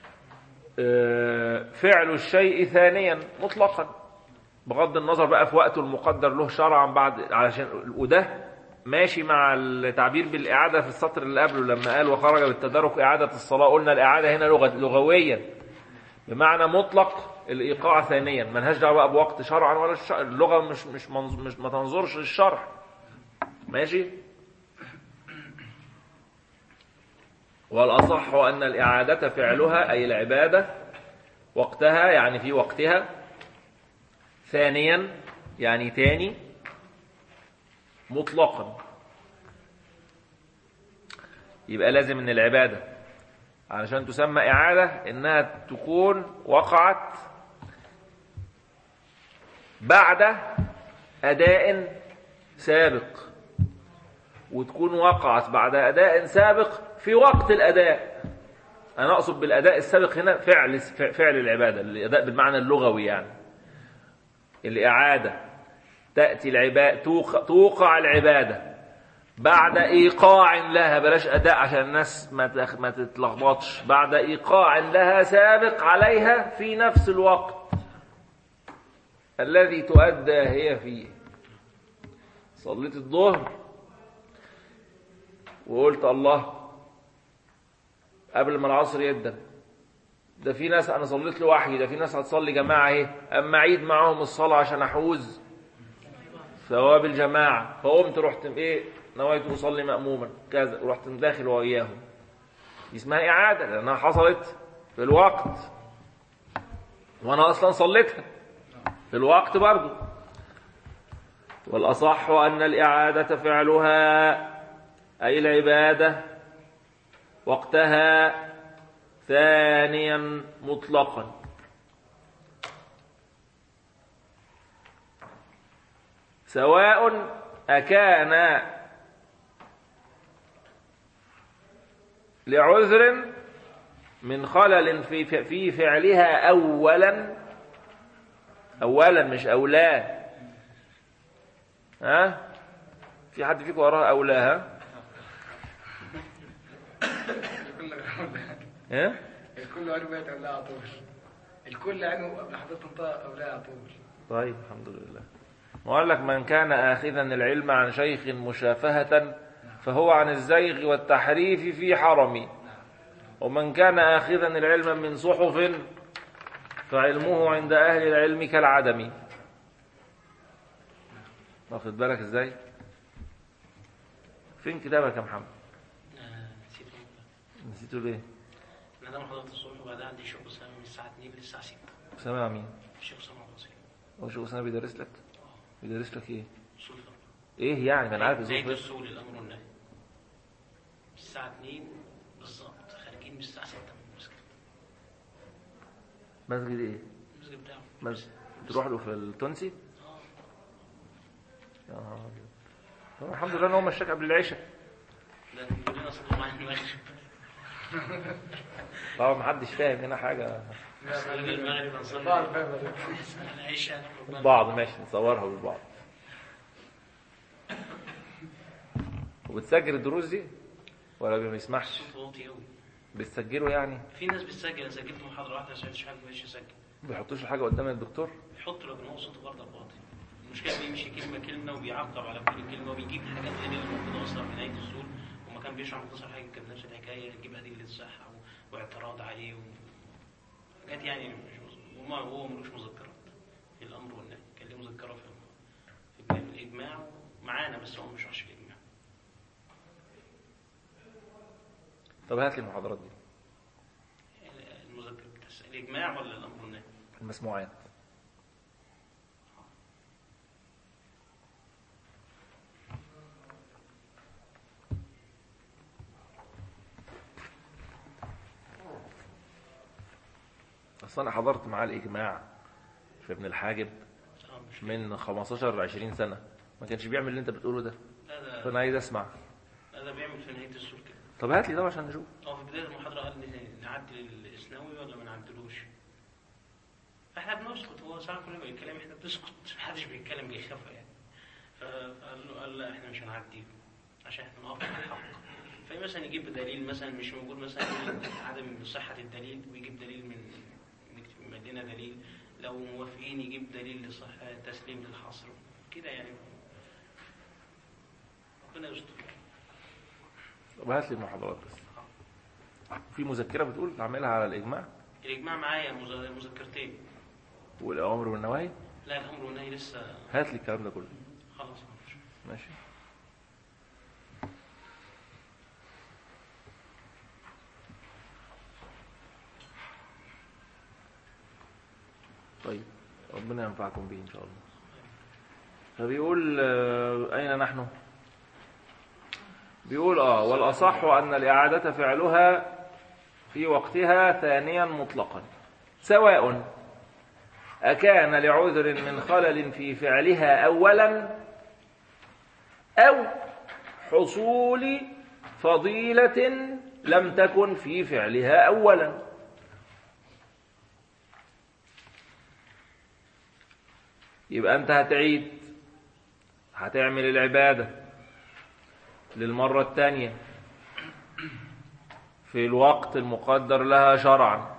فعل الشيء ثانيا مطلقا بغض النظر بقى في وقته المقدر له شرعا بعد علشان وده ماشي مع التعبير بالإعادة في السطر اللي قبله لما قال وخرج بالتدارك إعادة الصلاة قلنا الإعادة هنا لغة لغويا بمعنى مطلق الإيقاع ثانيا ملهاش دعوة بقى بوقت شرعا ولا الشرع اللغة مش مش, منظ... مش ما تنظرش للشرع ماشي والأصح أن الإعادة فعلها أي العبادة وقتها يعني في وقتها ثانيا يعني تاني مطلقا يبقى لازم ان العبادة علشان تسمى إعادة إنها تكون وقعت بعد أداء سابق وتكون وقعت بعد أداء سابق في وقت الأداء أنا أقصد بالأداء السابق هنا فعل فعل العبادة الأداء بالمعنى اللغوي يعني الإعادة تأتي العبادة توقع العبادة بعد إيقاع لها بلاش أداء عشان الناس ما تخ- ما تتلخبطش بعد إيقاع لها سابق عليها في نفس الوقت الذي تؤدى هي فيه صليت الظهر وقلت الله قبل ما العصر يبدا ده في ناس انا صليت لوحدي ده في ناس هتصلي جماعه اهي اما اعيد معاهم الصلاه عشان احوز ثواب الجماعه فقمت رحت ايه نويت اصلي ماموما كذا ورحت داخل وياهم دي اسمها اعاده لانها حصلت في الوقت وانا اصلا صليتها في الوقت برضه والاصح ان الاعاده فعلها اي العباده وقتها ثانيا مطلقا سواء أكان لعذر من خلل في في فعلها أولا أولا مش أولا ها في حد فيكم وراه أولاها ها
الكل عنه بيت أولاه على طول الكل عنه حضرتك انطق أولاه على طول
طيب الحمد لله وقال لك من كان آخذا العلم عن شيخ مشافهة فهو عن الزيغ والتحريف في حرم ومن كان آخذا العلم من صحف فعلمه عند أهل العلم كالعدم واخد بالك ازاي فين كتابك يا محمد
نسيت
نسيته ليه
انا دايما حضرت الصبح وبعدها عندي شغل سنه من الساعه 2 للساعه 6
سامع مين
الشيخ سامع بصير
هو شو اسامه بيدرس لك بيدرس لك ايه
اصول فقه
ايه يعني ما انا عارف
نهايه
ازاي
الصول الامر والنهي الساعه 2 بالظبط خارجين من الساعه 6 من المسجد
مسجد ايه
المسجد بتاعه
مسجد تروح له في التونسي
اه
يا نهار أبيض. طب الحمد لله ان هو مشاك قبل العشاء
ده كلنا صلوا معايا المغرب
طبعا محدش فاهم هنا حاجه
نصلي المغرب
بعض
نصلي
فاهم
العشاء نخرج
بعض ماشي نصورها بالبعض وبتسجل الدروس دي ولا ما بيسمعش
صوت واطي قوي
بتسجله يعني
في ناس بتسجل انا سجلت محاضره واحده ما سمعتش حاجه ما بقتش اسجل
ما بيحطوش الحاجه قدام الدكتور
بيحط لكن هو صوته برضه واطي المشكله بيمشي كلمه كلمه وبيعقب على كل كلمه وبيجيب حاجات غير اللي موجوده اصلا في نهايه السور وما كان بيشرح مختصر حاجه كان نفس الحكايه يجيب ادله الصحه و- واعتراض عليه و... حاجات يعني مش مظ- وما هو ملوش مذكرات في الامر والنهي كان ليه مذكره في في باب الاجماع معانا بس هو ما بيشرحش الاجماع
طب هات لي المحاضرات دي
المذكر بتاع الاجماع ولا الامر والنهي
المسموعات اصل انا حضرت معاه الاجماع في ابن الحاجب
آه، مش
من 15 ل 20 سنه ما كانش بيعمل اللي انت بتقوله ده
لا ده
فانا عايز اسمع
لا ده بيعمل في نهايه السور كده
طب هات لي ده عشان نشوف
هو في بداية المحاضرة قال ن- نعدل الإسناوي ولا ما نعدلوش؟ احنا بنسكت هو ساعة كل ما بيتكلم احنا بنسكت محدش بيتكلم بيخاف يعني ف- فقال له قال لا احنا مش هنعديه عشان احنا نقف على الحق فمثلا يجيب دليل مثلا مش موجود مثلا يقول عدم صحة الدليل ويجيب دليل من نكتب مدينة دليل لو موافقين يجيب دليل لصحة تسليم للحصر كده يعني ربنا يستر
طب هات لي المحاضرات بس في مذكره بتقول اعملها على الاجماع
الإجماع معايا مذ- مذكرتين
والاوامر والنواهي
لا الامر والنهي لسه
هات لي الكلام ده كله
خلاص مفيش.
ماشي طيب ربنا ينفعكم به إن شاء الله فبيقول آه، أين نحن بيقول آه والأصح أن الإعادة فعلها في وقتها ثانيا مطلقا سواء أكان لعذر من خلل في فعلها أولا أو حصول فضيلة لم تكن في فعلها أولا يبقى أنت هتعيد هتعمل العبادة للمرة الثانية في الوقت المقدر لها شرعا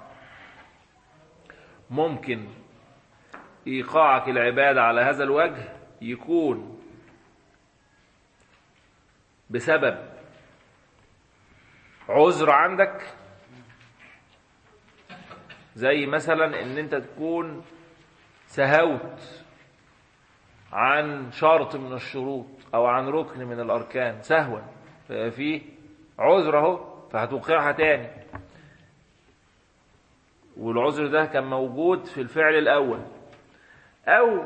ممكن إيقاعك العبادة على هذا الوجه يكون بسبب عذر عندك زي مثلا ان انت تكون سهوت عن شرط من الشروط او عن ركن من الاركان سهوا في عذر اهو فهتوقعها تاني والعذر ده كان موجود في الفعل الاول او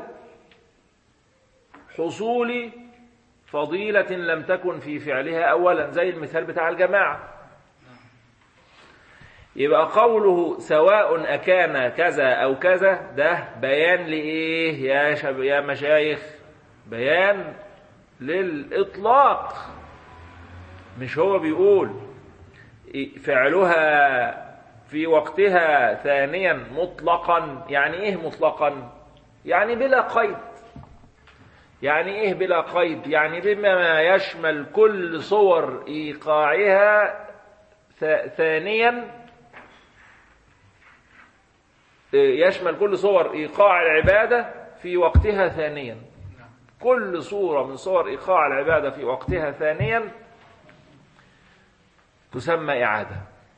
حصول فضيلة لم تكن في فعلها أولا زي المثال بتاع الجماعة يبقى قوله سواء أكان كذا أو كذا ده بيان لإيه يا, شب يا مشايخ بيان للإطلاق مش هو بيقول فعلها في وقتها ثانيا مطلقا يعني ايه مطلقا يعني بلا قيد يعني ايه بلا قيد يعني بما يشمل كل صور ايقاعها ثانيا يشمل كل صور ايقاع العباده في وقتها ثانيا كل صوره من صور ايقاع العباده في وقتها ثانيا تسمى اعاده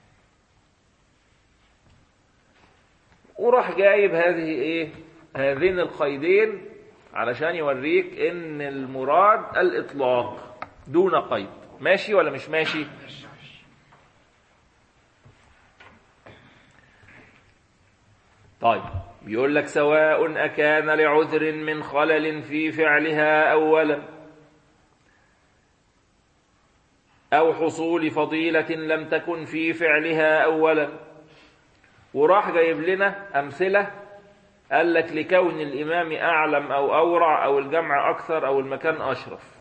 وراح جايب هذه ايه هذين القيدين علشان يوريك ان المراد الاطلاق دون قيد ماشي ولا مش ماشي طيب بيقول لك سواء أكان لعذر من خلل في فعلها أولا أو حصول فضيلة لم تكن في فعلها أولا وراح جايب لنا أمثلة قال لك لكون الإمام أعلم أو أورع أو الجمع أكثر أو المكان أشرف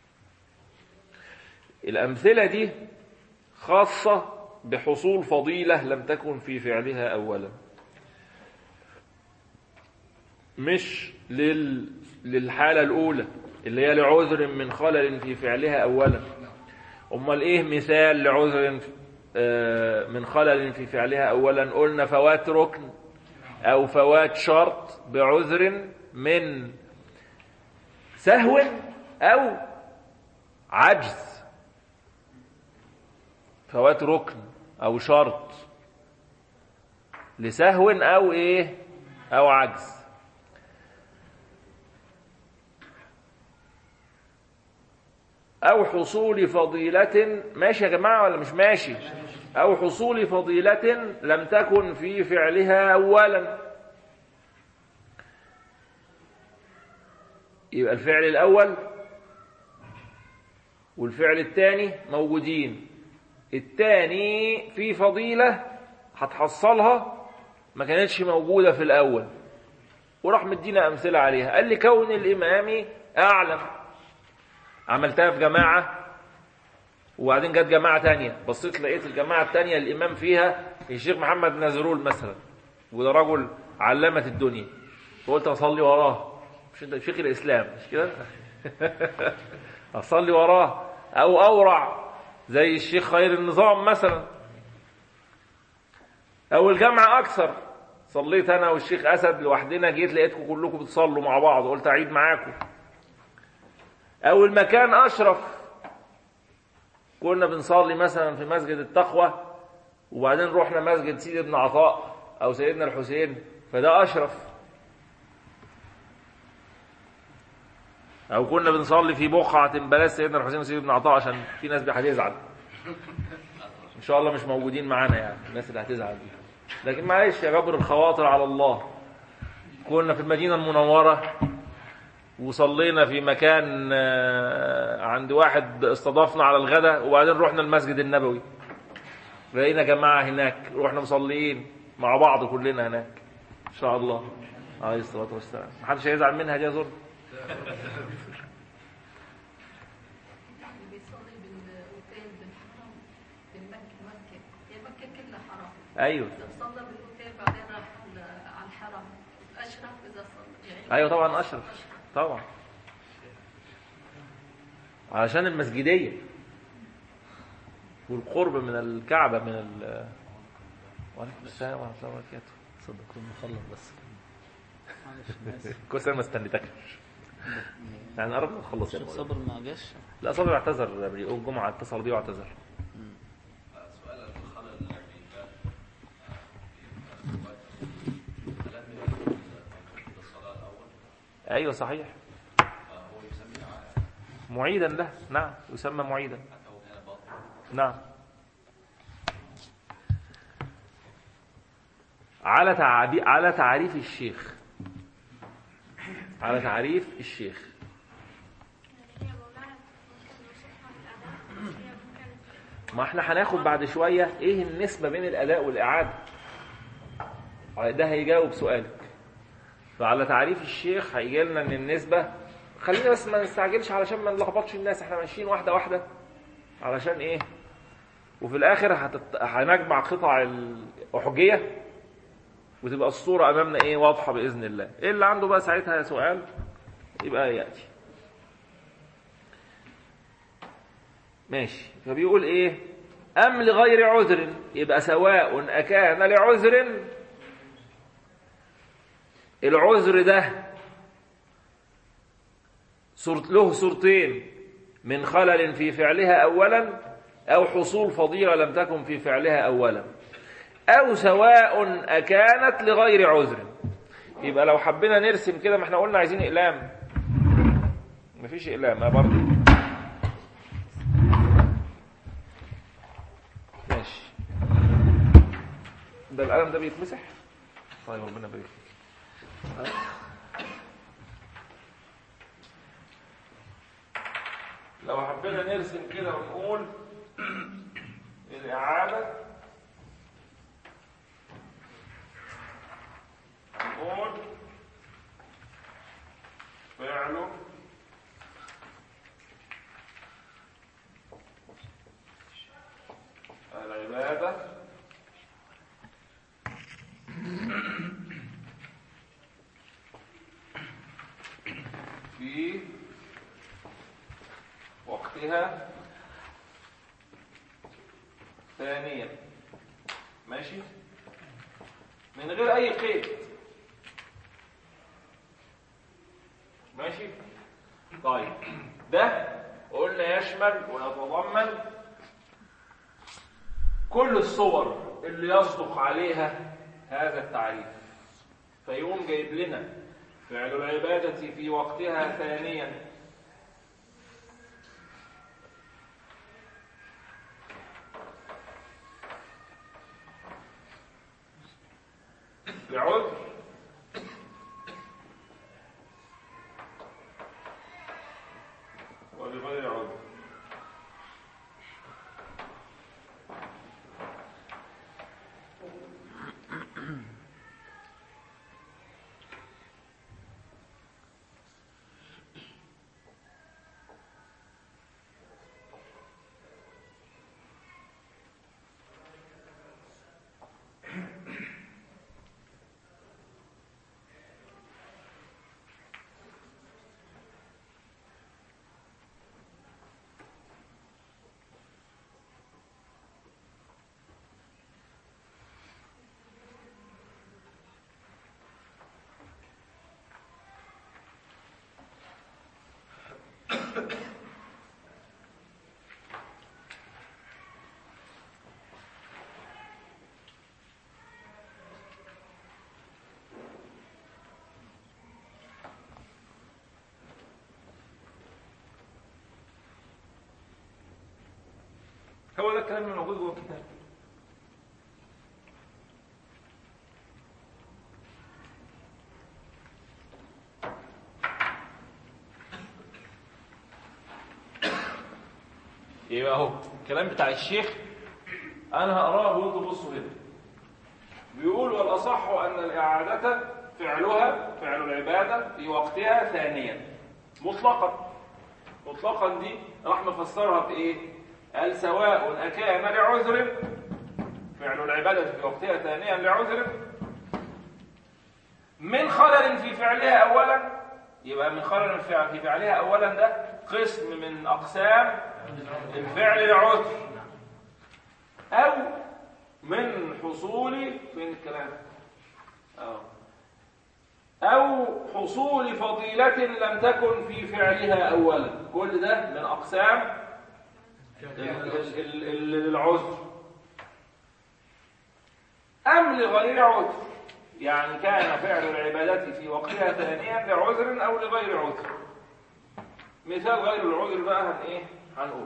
الأمثلة دي خاصة بحصول فضيلة لم تكن في فعلها أولا مش لل... للحالة الأولى اللي هي لعذر من خلل في فعلها أولا أمال إيه مثال لعذر من خلل في فعلها أولا قلنا فوات ركن أو فوات شرط بعذر من سهو أو عجز فوات ركن أو شرط لسهو أو إيه أو عجز أو حصول فضيلة ماشي يا جماعة ولا مش ماشي أو حصول فضيلة لم تكن في فعلها أولا يبقى الفعل الأول والفعل الثاني موجودين الثاني في فضيلة هتحصلها ما كانتش موجودة في الأول وراح مدينا أمثلة عليها قال لي كون الإمام أعلم عملتها في جماعة وبعدين جت جماعة تانية بصيت لقيت الجماعة التانية الإمام فيها الشيخ محمد نازرول مثلا وده رجل علامة الدنيا فقلت أصلي وراه مش انت شيخ الإسلام مش كده أصلي وراه أو أورع زي الشيخ خير النظام مثلا أو الجمع أكثر صليت أنا والشيخ أسد لوحدنا جيت لقيتكم كلكم بتصلوا مع بعض قلت أعيد معاكم أو المكان أشرف كنا بنصلي مثلا في مسجد التقوى وبعدين رحنا مسجد سيدي ابن عطاء أو سيدنا الحسين فده أشرف أو كنا بنصلي في بقعة بلاش سيدنا الحسين وسيدي ابن عطاء عشان في ناس هتزعل إن شاء الله مش موجودين معانا يعني الناس اللي هتزعل دي لكن معلش يا جبر الخواطر على الله كنا في المدينة المنورة وصلينا في مكان آه، عند واحد استضافنا على الغداء وبعدين رحنا المسجد النبوي لقينا جماعة هناك رحنا مصليين مع بعض كلنا هناك إن شاء الله عليه الصلاة والسلام محدش هيزعل منها دي أظن
يعني بيصلي بالاوتيل بالحرم بالمكة مكة هي مكة كلها حرام
أيوه
إذا صلى بالاوتيل بعدين راح على- على الحرم أشرف إذا صلى يعني
أيوه طبعا أشرف طبعا علشان المسجدية والقرب من الكعبة من ال وعليكم السلام ورحمة الله وبركاته
صدق كنت مخلص بس معلش أنا آسف.
كويس أنا ما استنيتكش يعني قربنا نخلص يا
شيخ
مولانا.
صبر ما جاش
لا صبري اعتذر يوم الجمعة اتصل بيه واعتذر
سؤال الخلل الذي كان في الوقت لم يكن في الصلاة الأول
أيوه صحيح
فهو يسمي على
معيدا له نعم يسمى معيدا
حتى هو كان باطل
نعم على تعبي... على تعريف الشيخ على تعريف الشيخ
هي مولانا ممكن نوصفها بالأداء هي ممكن
ما احنا هناخد بعد شوية ايه النسبة بين الأداء والإعادة ده هيجاوب سؤالك فعلى تعريف الشيخ هيجي لنا ان النسبة خلينا بس ما نستعجلش علشان ما نلخبطش الناس احنا ماشيين واحدة واحدة علشان ايه وفي الاخر هتت... هنجمع قطع الأحجية وتبقى الصورة أمامنا ايه واضحة بإذن الله ايه اللي عنده بقى ساعتها سؤال يبقى يأتي ماشي فبيقول ايه ام لغير عذر يبقى سواء اكان لعذر العذر ده صورت له صورتين من خلل في فعلها اولا او حصول فضيله لم تكن في فعلها اولا او سواء اكانت لغير عذر يبقى لو حبينا نرسم كده ما احنا قلنا عايزين اقلام مفيش اقلام اه برضه ماشي ده القلم ده بيتمسح طيب ربنا يبارك فيك لو حبينا نرسم كده ونقول الإعادة نقول فعله العبادة في وقتها ثانيا ماشي من غير أي قيد ماشي طيب ده قلنا يشمل ويتضمن كل الصور اللي يصدق عليها هذا التعريف فيقوم جايب لنا فعل العبادة في وقتها ثانيا بعذر وبغير عذر هو ده الكلام اللي موجود جوه الكتاب يبقى اهو الكلام بتاع الشيخ انا هقراه وانتوا بصوا هنا بيقول والاصح ان الاعاده فعلها فعل العباده في وقتها ثانيا مطلقا مطلقا دي راح مفسرها بايه قال سواء اكان لعذر فعل العباده في وقتها ثانيا لعذر من خلل في فعلها اولا يبقى من خلل في في فعلها اولا ده قسم من اقسام الفعل لعذر او من حصول فين الكلام اه او حصول فضيلة لم تكن في فعلها اولا كل ده من اقسام ال- ال- ال- العذر ام لغير عذر يعني كان فعل العبادة في وقتها ثانيا لعذر او لغير عذر مثال غير العذر بقى هن ايه هنقول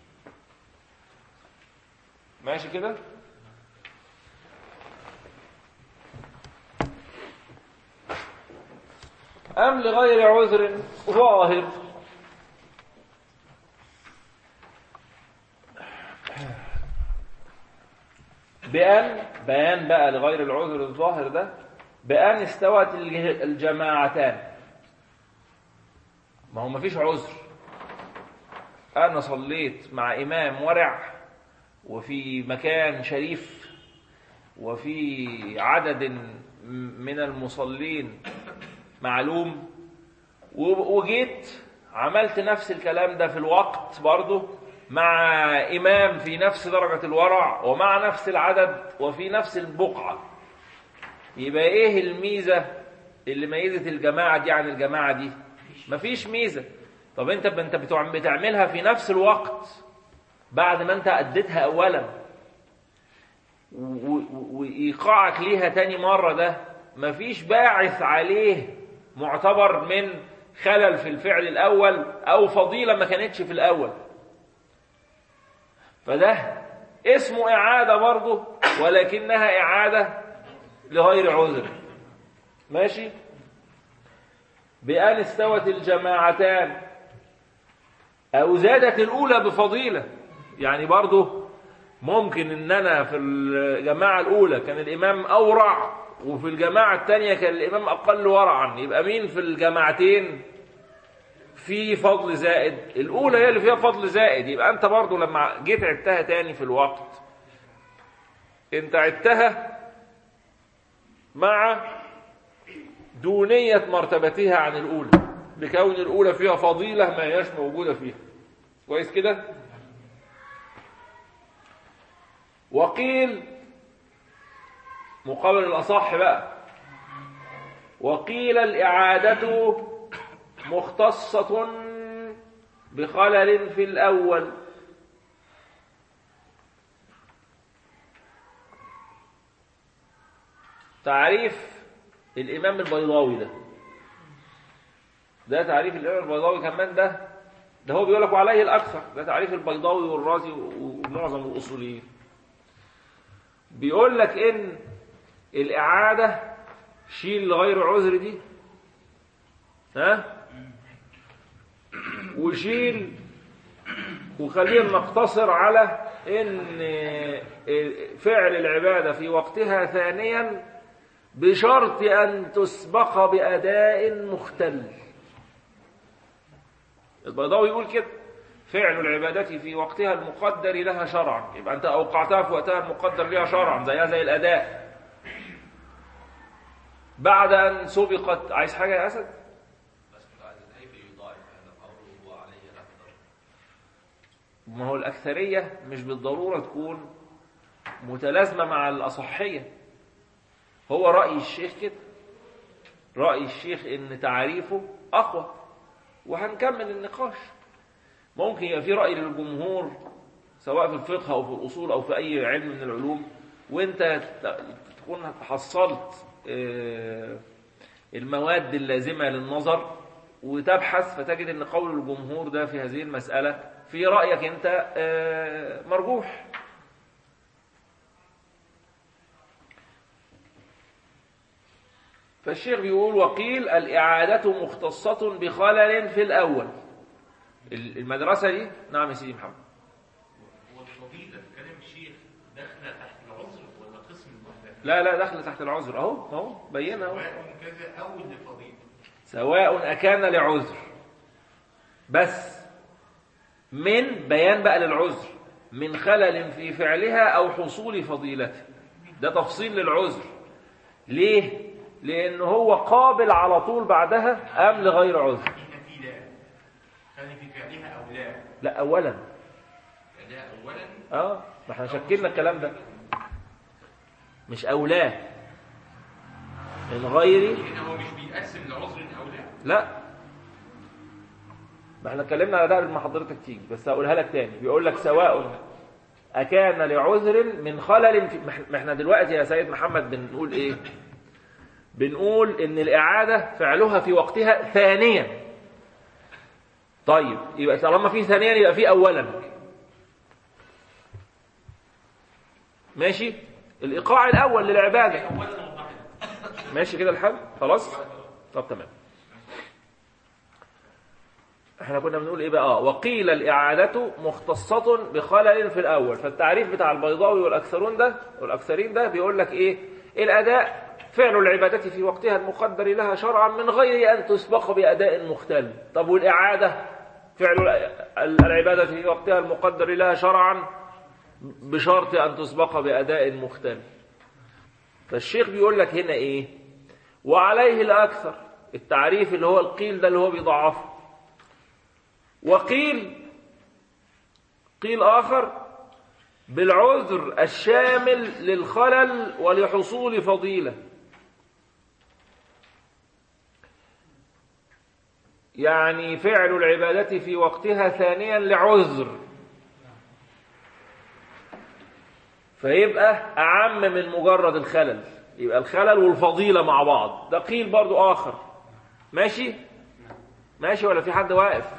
ماشي كده أم لغير عذر ظاهر بأن بيان بقى لغير العذر الظاهر ده بأن استوت الج- الجماعتان ما هو مفيش عذر أنا صليت مع إمام ورع وفي مكان شريف وفي عدد م- من المصلين معلوم و- وجيت عملت نفس الكلام ده في الوقت برضه مع إمام في نفس درجة الورع ومع نفس العدد وفي نفس البقعة يبقى إيه الميزة اللي ميزت الجماعة دي عن الجماعة دي مفيش ميزة طب أنت أنت بتوع- بتعملها في نفس الوقت بعد ما أنت أديتها أولا و- و- وإيقاعك ليها تاني مرة ده مفيش باعث عليه معتبر من خلل في الفعل الأول أو فضيلة ما كانتش في الأول فده اسمه إعادة برضه ولكنها إعادة لغير عذر ماشي بأن استوت الجماعتان أو زادت الأولى بفضيلة يعني برضه ممكن ان انا في الجماعة الاولى كان الامام اورع وفي الجماعة الثانية كان الامام اقل ورعا يبقى مين في الجماعتين في فضل زائد الاولى هي اللي فيها فضل زائد يبقى انت برضو لما جيت عدتها تاني في الوقت انت عدتها مع دونية مرتبتها عن الاولى لكون الاولى فيها فضيلة ما هياش موجودة فيها كويس كده وقيل مقابل الأصح بقى وقيل الإعادة مختصة بخلل في الأول تعريف الإمام البيضاوي ده ده تعريف الإمام البيضاوي كمان ده ده هو بيقول لك وعليه الأكثر ده تعريف البيضاوي والرازي ومعظم الأصوليين بيقول لك ان الاعاده شيل غير عذر دي ها وشيل وخلينا نقتصر على ان فعل العباده في وقتها ثانيا بشرط ان تسبق باداء مختل البيضاوي يقول كده فعل العبادة في وقتها المقدر لها شرعا يبقى أنت أوقعتها في وقتها المقدر لها شرعا زيها زي الأداء بعد أن سبقت عايز حاجة يا أسد؟
بس بعد كيف يضاعف هذا القول هو عليه الأكثر
ما هو الأكثرية مش بالضرورة تكون متلازمة مع الأصحية هو رأي الشيخ كده رأي الشيخ إن تعريفه أقوى وهنكمل النقاش ممكن يبقى في رأي للجمهور سواء في الفقه أو في الأصول أو في أي علم من العلوم وأنت تكون حصلت آه، المواد اللازمة للنظر وتبحث فتجد أن قول الجمهور ده في هذه المسألة في رأيك أنت آه، مرجوح فالشيخ بيقول وقيل الإعادة مختصة بخلل في الأول المدرسة دي نعم يا سيدي محمد لا لا داخل تحت العذر اهو اهو بينا اهو
سواء كذا أو لفضيلة
سواء أكان لعذر بس من بيان بقى للعذر من خلل في فعلها أو حصول فضيلته ده تفصيل للعذر ليه؟ لأن هو قابل على طول بعدها أم لغير عذر
هنا في لا كان في فعلها أو لا
لا أولا
لا أولا
اه ما احنا شكلنا الكلام ده مش أولاه من غير
لأن هو مش بيقسم لعذر أو لا
لا ما احنا اتكلمنا على ده قبل ما حضرتك تيجي بس هقولها لك تاني بيقول لك سواء أكان لعذر من خلل في ما إحنا- ما احنا دلوقتي يا سيد محمد بنقول ايه بنقول ان الإعادة فعلها في وقتها ثانيا طيب يبقى طالما في ثانيا يبقى في أولا ماشي الإيقاع الأول للعبادة ماشي كده الحال خلاص طب تمام احنا كنا بنقول ايه بقى اه وقيل الاعاده مختصه بخلل في الاول فالتعريف بتاع البيضاوي والاكثرون ده والاكثرين ده بيقول لك ايه الاداء فعل العبادة في وقتها المقدر لها شرعا من غير أن تسبق بأداء مختل طب والإعادة فعل العبادة في وقتها المقدر لها شرعا بشرط أن تسبق بأداء مختل فالشيخ بيقول لك هنا إيه وعليه الأكثر التعريف اللي هو القيل ده اللي هو بيضعفه وقيل قيل آخر بالعذر الشامل للخلل ولحصول فضيلة يعني فعل العبادة في وقتها ثانيا لعذر فيبقى أعم من مجرد الخلل يبقى الخلل والفضيلة مع بعض ده قيل برضو آخر ماشي ماشي ولا في حد واقف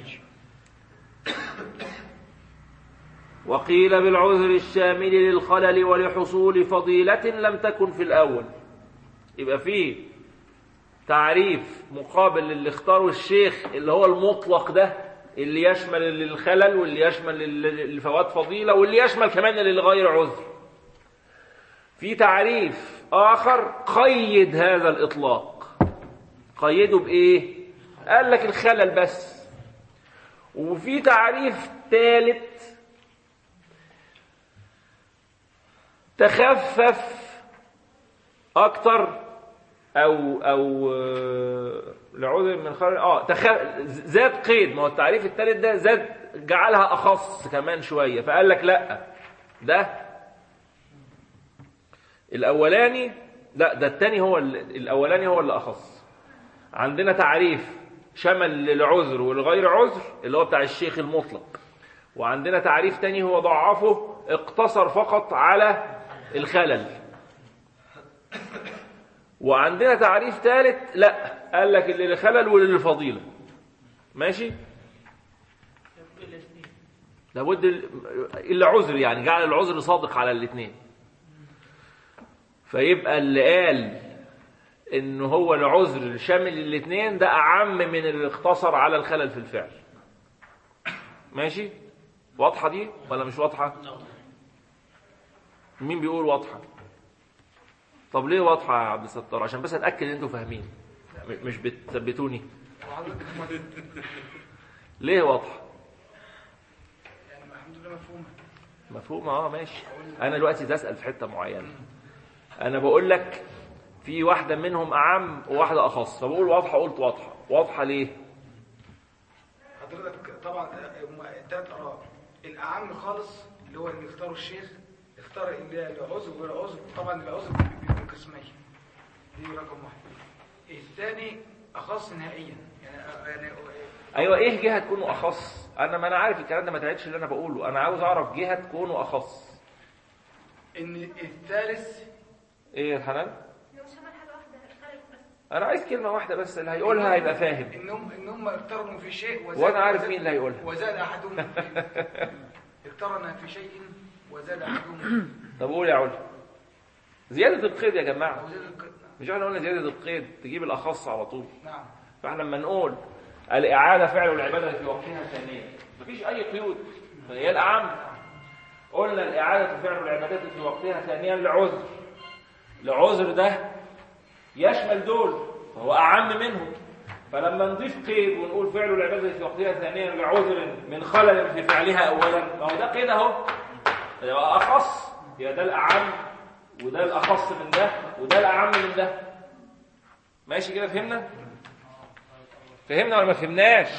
وقيل بالعذر الشامل للخلل ولحصول فضيلة لم تكن في الأول يبقى فيه تعريف مقابل للي اختاره الشيخ اللي هو المطلق ده اللي يشمل للخلل واللي يشمل لفوات فضيلة واللي يشمل كمان للغير عذر في تعريف آخر قيد هذا الإطلاق قيده بإيه قال لك الخلل بس وفي تعريف ثالث تخفف اكتر او او لعذر من خلل اه تخ... زاد قيد ما هو التعريف الثالث ده زاد جعلها اخص كمان شويه فقال لك لا ده الاولاني لا ده الثاني هو ال... الاولاني هو اللي اخص عندنا تعريف شمل للعذر والغير عذر اللي هو بتاع الشيخ المطلق وعندنا تعريف تاني هو ضعفه اقتصر فقط على الخلل وعندنا تعريف ثالث لا قال لك اللي للخلل واللي للفضيلة ماشي لابد الا عذر يعني جعل العذر صادق على الاثنين فيبقى اللي قال ان هو العذر شامل الاثنين ده اعم من اللي اقتصر على الخلل في الفعل ماشي واضحه دي ولا مش واضحه مين بيقول واضحه طب ليه واضحه يا عبد الستار عشان بس اتاكد ان انتوا فاهمين م- مش بتثبتوني ليه واضحه
يعني الحمد لله مفهومه
مفهوم اه ماشي انا دلوقتي بسال في حته معينه انا بقول لك في واحده منهم اعم وواحده اخص فبقول واضحه قلت واضحه واضحه ليه
حضرتك طبعا ثلاث اراء الاعم خالص اللي هو اللي اختاره الشيخ اختار اللي العذر والعذر طبعا العذر بيكون قسمين دي رقم واحد الثاني اخص نهائيا يعني يعني
ايوه ايه جهه تكونوا اخص انا ما انا عارف الكلام ده ما تعيدش اللي انا بقوله انا عاوز اعرف جهه تكونوا اخص
ان الثالث
ايه يا حنان
لو شمل حاجة واحدة الخلل بس
انا عايز كلمه واحده بس اللي هيقولها هيبقى فاهم
انهم انهم اقترنوا في شيء وزاد
وانا عارف
وزاد-
مين اللي هيقولها
وزاد احدهم في اقترن في شيء وزاد احدهم
طب قول يا علا زياده القيد يا جماعه
وزاد الق-
مش احنا قلنا زياده القيد تجيب الاخص على طول
نعم
فاحنا لما نقول الإعادة فعل العبادة في وقتها ثانيا مفيش أي قيود هي الأعم قلنا الإعادة فعل العبادات في وقتها ثانيا لعذر لعذر ده يشمل دول فهو أعم منهم فلما نضيف قيد ونقول فعل العبادة في وقتها ثانيا لعذر من خلل في فعلها أولا ما هو ده قيد أهو يبقى أخص يبقى ده الأعم وده الأخص من ده وده الأعم من ده ماشي كده فهمنا؟ فهمنا ولا ما فهمناش؟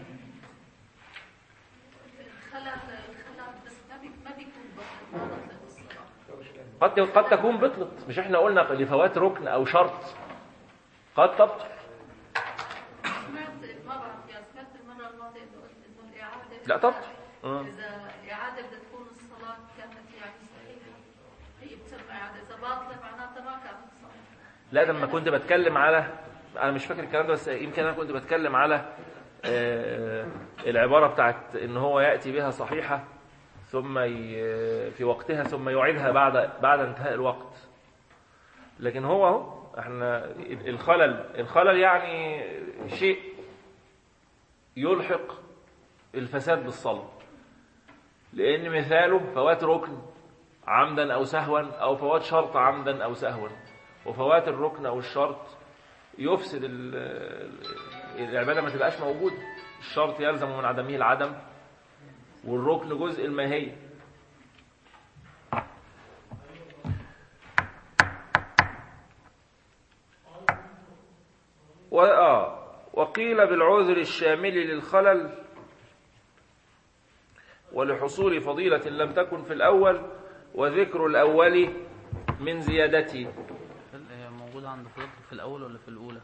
الخلل الخلل بس ما بي- ما بيكون بطل ما بطل الصلاة
قد قد تكون بطلت مش احنا قلنا لفوات ركن او شرط قد تبطل
سمعت ما بعرف يعني سمعت المرة الماضية انه قلت انه الإعادة
لا تبطل آه.
إذا الإعادة بدها تكون الصلاة كانت يعني صحيحة هي بتسمى إعادة إذا باطلة معناتها ما كانت صحيحة
لا لما كنت بتكلم على انا مش فاكر الكلام ده بس يمكن انا كنت بتكلم على آه، العباره بتاعت ان هو ياتي بها صحيحه ثم ي- في وقتها ثم يعيدها بعد بعد انتهاء الوقت لكن هو اهو احنا الخلل الخلل يعني شيء يلحق الفساد بالصلاه لان مثاله فوات ركن عمدا او سهوا او فوات شرط عمدا او سهوا وفوات الركن او الشرط يفسد ال- العباده ما تبقاش موجوده الشرط يلزم من عدمه العدم والركن جزء الماهيه وآه وقيل بالعذر الشامل للخلل ولحصول فضيلة لم تكن في الأول وذكر الأول من زيادته
هي موجودة عند حضرتك في الأول ولا في الأولى؟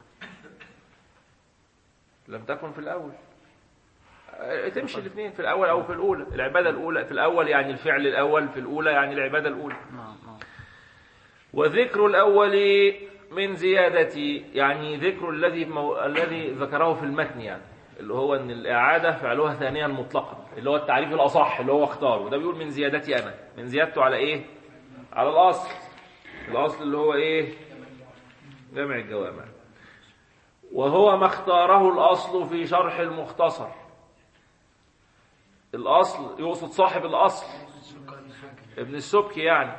لم تكن في الأول آه، تمشي الاثنين في الأول أو في الأولى العبادة الأولى في الأول يعني الفعل الأول في الأولى يعني العبادة الأولى
نعم نعم
وذكر الأول من زيادة يعني ذكر الذي مو... الذي ذكره في المتن يعني اللي هو ان الإعادة فعلها ثانيا مطلقا اللي هو التعريف الأصح اللي هو اختاره وده بيقول من زيادتي أنا من زيادته على إيه؟ على الأصل الأصل اللي هو إيه؟ جمع الجوامع وهو ما اختاره الأصل في شرح المختصر الأصل يقصد صاحب الأصل ابن السبكي يعني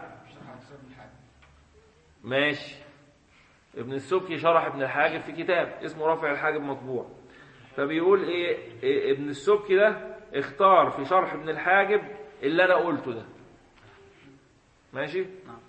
ماشي ابن السبكي شرح ابن الحاجب في كتاب اسمه رافع الحاجب مطبوع فبيقول ايه, إيه ابن السبكي ده اختار في شرح ابن الحاجب اللي انا قلته ده ماشي
نعم.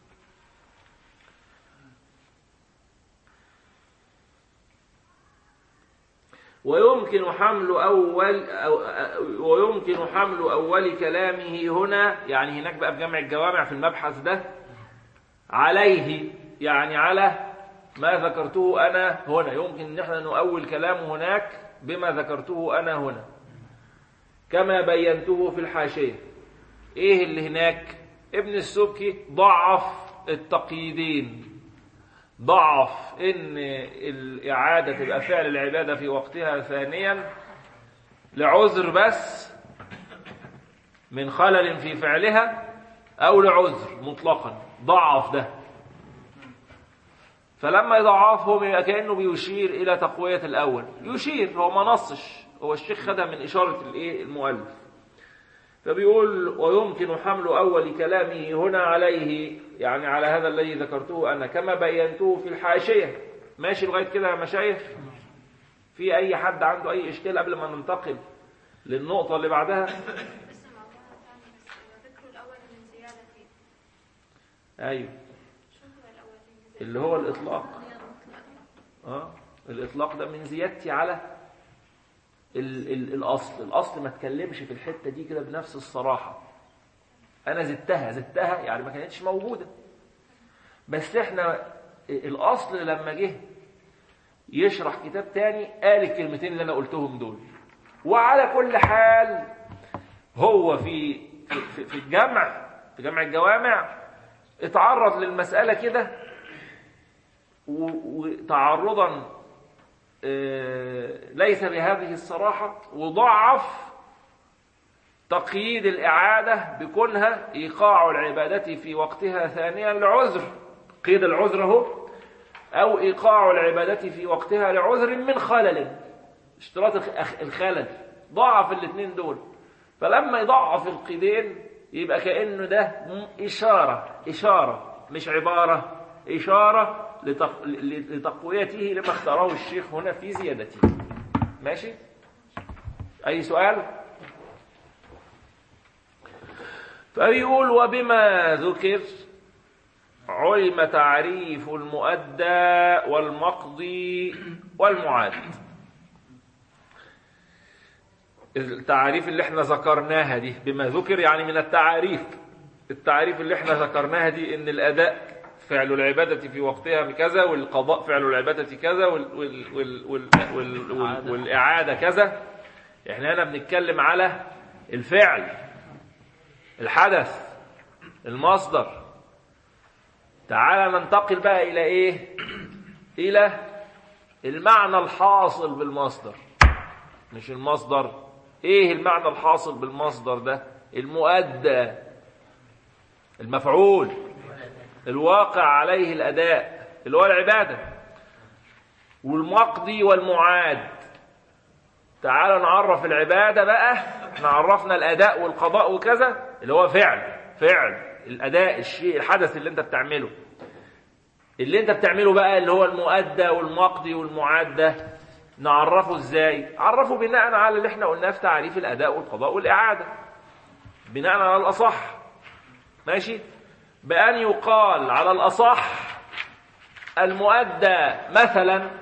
ويمكن حمل أول أو أو- ويمكن حمل أول كلامه هنا يعني هناك بقى في جمع الجوامع في المبحث ده عليه يعني على ما ذكرته أنا هنا يمكن أن احنا نؤول كلامه هناك بما ذكرته أنا هنا كما بينته في الحاشية إيه اللي هناك ابن السبكي ضعف التقييدين ضعف ان الاعاده تبقى فعل العباده في وقتها ثانيا لعذر بس من خلل في فعلها او لعذر مطلقا ضعف ده فلما يضعفهم يبقى كانه بيشير الى تقويه الاول يشير هو ما نصش هو الشيخ خدها من اشاره الايه المؤلف فبيقول ويمكن حمل أول كلامه هنا عليه يعني على هذا الذي ذكرته أنا كما بينته في الحاشية ماشي لغاية كده يا مشايخ في أي حد عنده أي إشكال قبل ما ننتقل للنقطة اللي بعدها
اسم عبارة ثاني بس ذكر الأول من زيادة فيه
أيوه
شو هو الأول من زيادة؟
اللي هو الإطلاق آه الإطلاق ده من زيادتي على ال ال الأصل الأصل ما تكلمش في الحتة دي كده بنفس الصراحة أنا زدتها زدتها يعني ما كانتش موجودة بس إحنا الأصل لما جه يشرح كتاب تاني قال الكلمتين اللي أنا قلتهم دول وعلى كل حال هو في في, في, في الجمع في جمع الجوامع اتعرض للمسألة كده و- وتعرضا آه، ليس بهذه الصراحة وضعف تقييد الإعادة بكونها إيقاع العبادة في وقتها ثانيا لعذر قيد العذر هو أو إيقاع العبادة في وقتها لعذر من خلل اشتراط الخ- الخلل ضعف الاثنين دول فلما يضعف القيدين يبقى كأنه ده م- إشارة إشارة مش عبارة إشارة لتق... ل- لتقويته لما اختاره الشيخ هنا في زيادته ماشي أي سؤال فبيقول وبما ذكر علم تعريف المؤدى والمقضي والمعاد التعاريف اللي احنا ذكرناها دي بما ذكر يعني من التعاريف التعريف اللي احنا ذكرناها دي ان الاداء فعل العبادة في وقتها بكذا والقضاء فعل العبادة كذا وال وال وال وال وال وال والإعادة كذا احنا هنا بنتكلم على الفعل الحدث المصدر تعال ننتقل بقى إلى إيه إلى المعنى الحاصل بالمصدر مش المصدر إيه المعنى الحاصل بالمصدر ده المؤدى المفعول الواقع عليه الأداء اللي هو العبادة والمقضي والمعاد تعال نعرف العبادة بقى احنا عرفنا الأداء والقضاء وكذا اللي هو فعل فعل الأداء الشيء الحدث اللي انت بتعمله اللي انت بتعمله بقى اللي هو المؤدى والمقضي والمعاد ده نعرفه ازاي عرفه بناء على اللي احنا قلناه في تعريف الأداء والقضاء والإعادة بناء على الأصح ماشي بأن يقال على الأصح المؤدى مثلا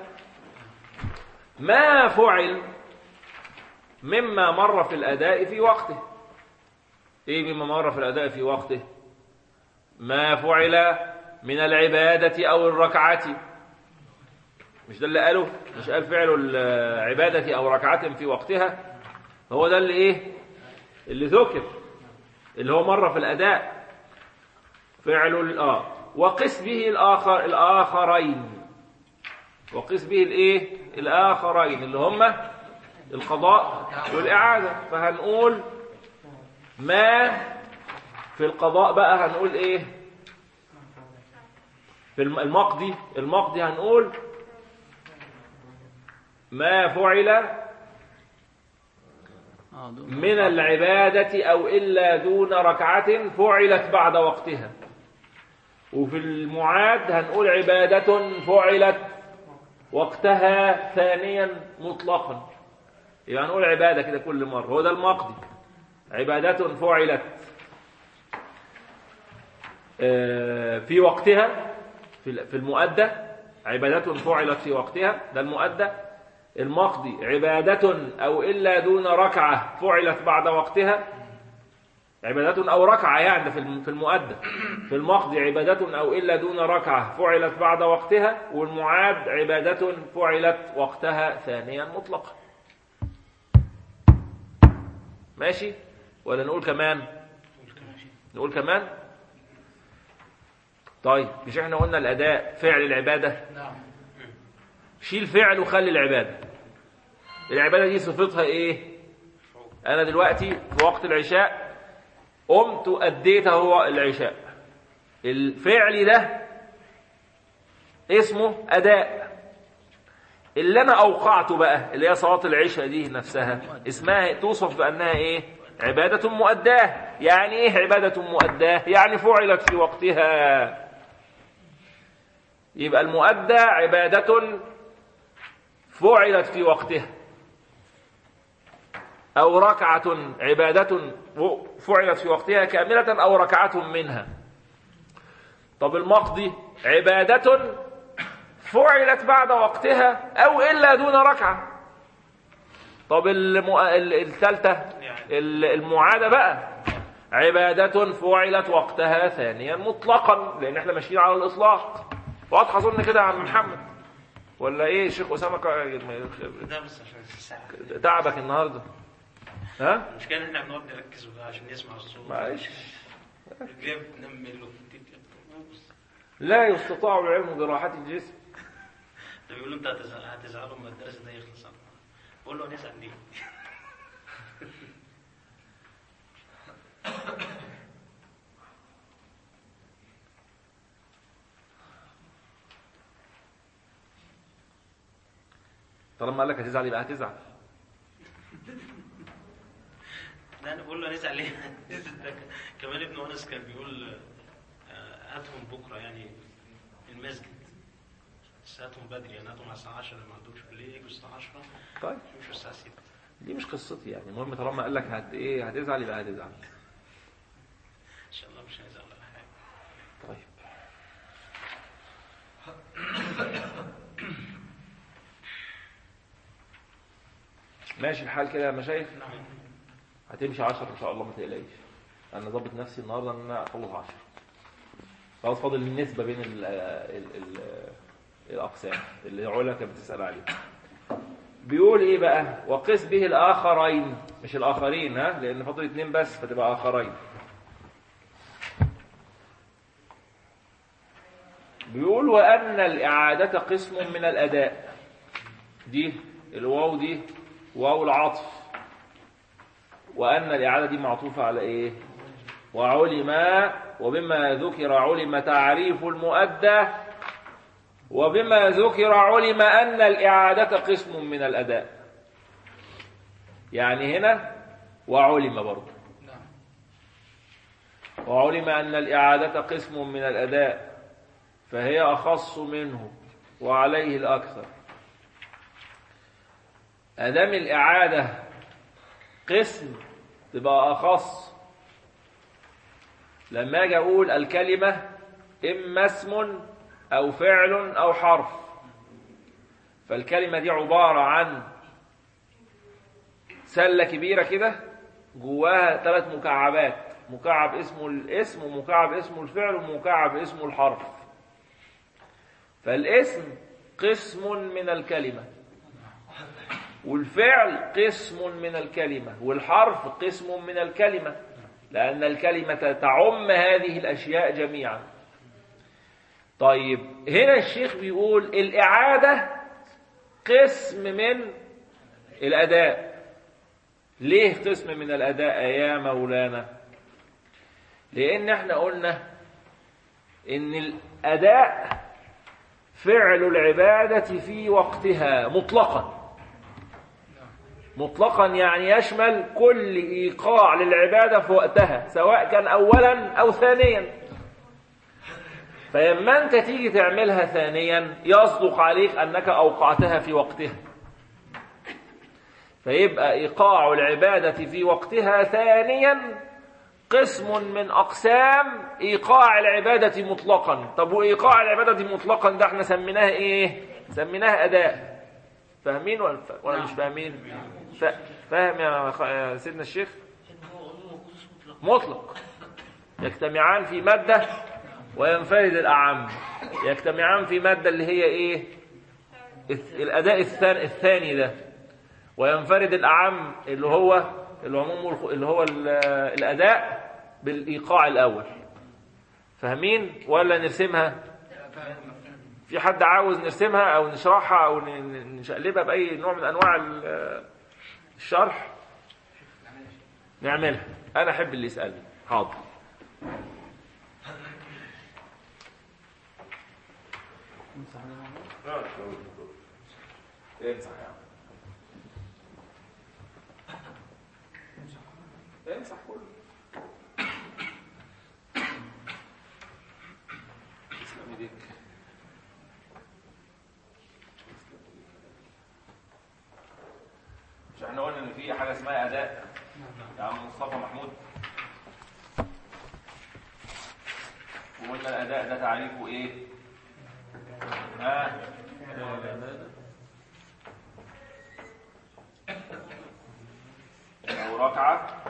ما فعل مما مر في الأداء في وقته إيه مما مر في الأداء في وقته ما فعل من العبادة أو الركعة مش ده اللي قاله مش قال فعل العبادة أو ركعة في وقتها هو ده اللي إيه اللي ذكر اللي هو مر في الأداء فعل ال- آه وقس به الآخر الآخرين وقس به الإيه الآخرين اللي هم القضاء والإعادة فهنقول ما في القضاء بقى هنقول إيه في الم- المقضي المقضي هنقول ما فعل
آه، دون
من العبادة أو إلا دون ركعة فعلت بعد وقتها وفي المعاد هنقول عبادة فعلت وقتها ثانيا مطلقا يبقى هنقول عبادة كده كل مرة هو ده المقضي عبادة فعلت آه، في وقتها في في المؤدى عبادة فعلت في وقتها ده المؤدى المقضي عبادة أو إلا دون ركعة فعلت بعد وقتها عبادة أو ركعة يعني في الم- في المؤدى في المقضي عبادة أو إلا دون ركعة فعلت بعد وقتها والمعاد عبادة فعلت وقتها ثانيا مطلقا ماشي ولا نقول كمان نقول كمان طيب مش احنا قلنا الأداء فعل العبادة شيل فعل وخلي العبادة العبادة دي صفتها ايه انا دلوقتي في وقت العشاء قمت أديت هو العشاء الفعل ده اسمه أداء اللي أنا أوقعته بقى اللي هي صلاة العشاء دي نفسها اسمها توصف بأنها إيه عبادة مؤداة يعني إيه عبادة مؤداة يعني فعلت في وقتها يبقى المؤدى عبادة فعلت في وقتها أو ركعة عبادة فعلت في وقتها كاملة أو ركعة منها طب المقضي عبادة فعلت بعد وقتها أو إلا دون ركعة طب المو... ال- الثالثة ال- المعادة بقى عبادة فعلت وقتها ثانيا مطلقا لأن احنا ماشيين على الإطلاق واضحة أظن كده يا عم محمد ولا إيه الشيخ أسامة كا-
ده بس عشان الساعة
تعبك النهارده ها
المشكلة إن إحنا بنقعد نركز بقى عشان نسمع الصوت
معلش
رجليه بتنمل وبتت-
لا يستطاع العلم براحة الجسم
ده بيقولوا أنت هتزعل- هتزعلوا لما الدرس ده يخلص بقول له هنزعل ليه؟
طالما قال لك هتزعل يبقى هتزعل
لا انا بقول له هنزعل ليه؟ ده كمان ابن انس كان بيقول آه، هاتهم بكره يعني المسجد ساعتهم بدري يعني هاتهم على الساعة 10 ما عندهمش بالليل يجوا الساعة 10
طيب
يمشوا الساعة 6
دي مش قصتي يعني المهم طالما قال لك هت ايه هتزعل يبقى هتزعل
إن شاء الله مش هيزعل ولا حاجة
طيب ماشي الحال كده يا مشايخ
نعم
هتمشي 10 ان شاء الله ما تقلقيش انا ظابط نفسي النهارده ان انا اخلص 10 خلاص فاضل النسبه بين ال ال ال الاقسام اللي علا كانت بتسال عليه بيقول ايه بقى وقس به الاخرين مش الاخرين ها لان فاضل اتنين بس فتبقى اخرين بيقول وان الاعاده قسم من الاداء دي الواو دي واو العطف وأن الإعادة دي معطوفة على إيه وعلم وبما ذكر علم تعريف المؤدى وبما ذكر علم أن الإعادة قسم من الأداء يعني هنا وعلم برضه وعلم أن الإعادة قسم من الأداء فهي أخص منه وعليه الأكثر أدام الإعادة قسم تبقى أخص لما أجي أقول الكلمة إما اسم أو فعل أو حرف فالكلمة دي عبارة عن سلة كبيرة كده جواها ثلاث مكعبات مكعب اسمه الاسم ومكعب اسمه الفعل ومكعب اسمه الحرف فالاسم قسم من الكلمة والفعل قسم من الكلمة والحرف قسم من الكلمة لأن الكلمة تعم هذه الأشياء جميعا طيب هنا الشيخ بيقول الإعادة قسم من الأداء ليه قسم من الأداء يا مولانا لأن احنا قلنا إن الأداء فعل العبادة في وقتها مطلقا مطلقا يعني يشمل كل إيقاع للعبادة في وقتها سواء كان أولا أو ثانيا فلما أنت تيجي تعملها ثانيا يصدق عليك أنك أوقعتها في وقتها فيبقى إيقاع العبادة في وقتها ثانيا قسم من أقسام إيقاع العبادة مطلقا طب وإيقاع العبادة مطلقا ده احنا سميناها إيه سميناها أداء فاهمين ولا, ولا مش فاهمين ف- فاهم يا خ- يا سيدنا الشيخ مطلق يجتمعان في مادة وينفرد الأعم يجتمعان في مادة اللي هي إيه الث- الأداء الثاني, الثاني ده وينفرد الأعم اللي هو العموم والخ- اللي هو ال- الأداء بالإيقاع الأول فاهمين ولا نرسمها في حد عاوز نرسمها أو نشرحها أو ن- ن- نشقلبها بأي نوع من أنواع ال- الشرح نعملها أنا أحب اللي يسألني حاضر امسح يا عم امسح كله تسلم ايديك مش احنا قلنا ان في حاجه اسمها اداء يا عم مصطفى محمود وقلنا الاداء ده تعريفه ايه ها او ركعه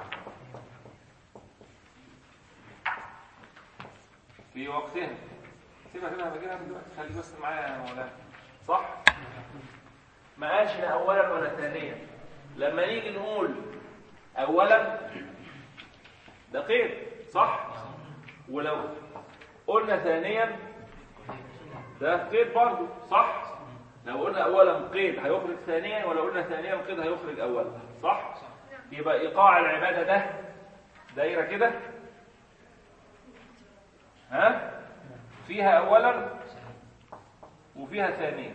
في وقتها سيبها كده بجيبها من دلوقتي خليك بس معايا يا مولانا صح ما قالش لا اولا ولا ثانيا لما نيجي نقول اولا ده قيد صح ولو قلنا ثانيا ده قيد برضه صح لو قلنا اولا قيد هيخرج ثانيا ولو قلنا ثانيا قيد هيخرج اولا صح يبقى ايقاع العباده ده دايره كده ها فيها اولا وفيها ثانيا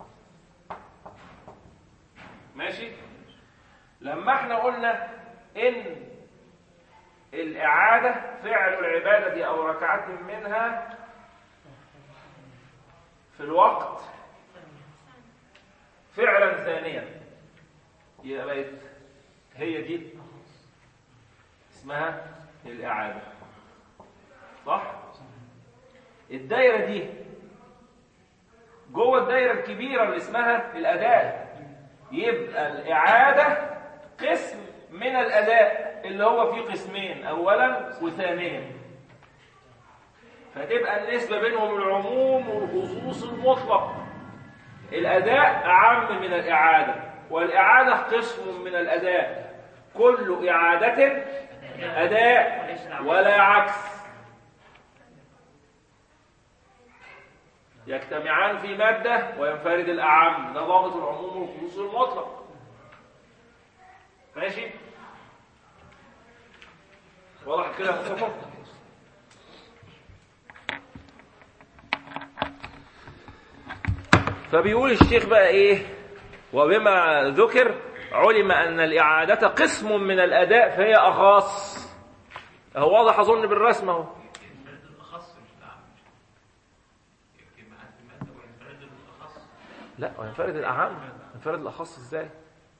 ماشي لما احنا قلنا ان الاعاده فعل العباده او ركعه منها في الوقت فعلا ثانيا يبقى بقت هي دي اسمها الإعادة صح؟ الدايرة دي جوه الدايرة الكبيرة اللي اسمها الأداء يبقى الإعادة قسم من الأداء اللي هو فيه قسمين أولا وثانيا فتبقى النسبة بينهم العموم والخصوص المطلق الأداء أعم من الإعادة والإعادة قسم من الأداء كل إعادة أداء ولا عكس يجتمعان في مادة وينفرد الأعم ده ضابط العموم والخصوص المطلق ماشي واضح كده يا مصطفى فبيقول الشيخ بقى ايه وبما ذكر علم ان الاعاده قسم من الاداء فهي اخص هو واضح اظن بالرسم اهو
ينفرد الأخص مش الأعم يكتب معاه في المادة وينفرد الأخص
لا وينفرد الاعم ينفرد الاخص ازاي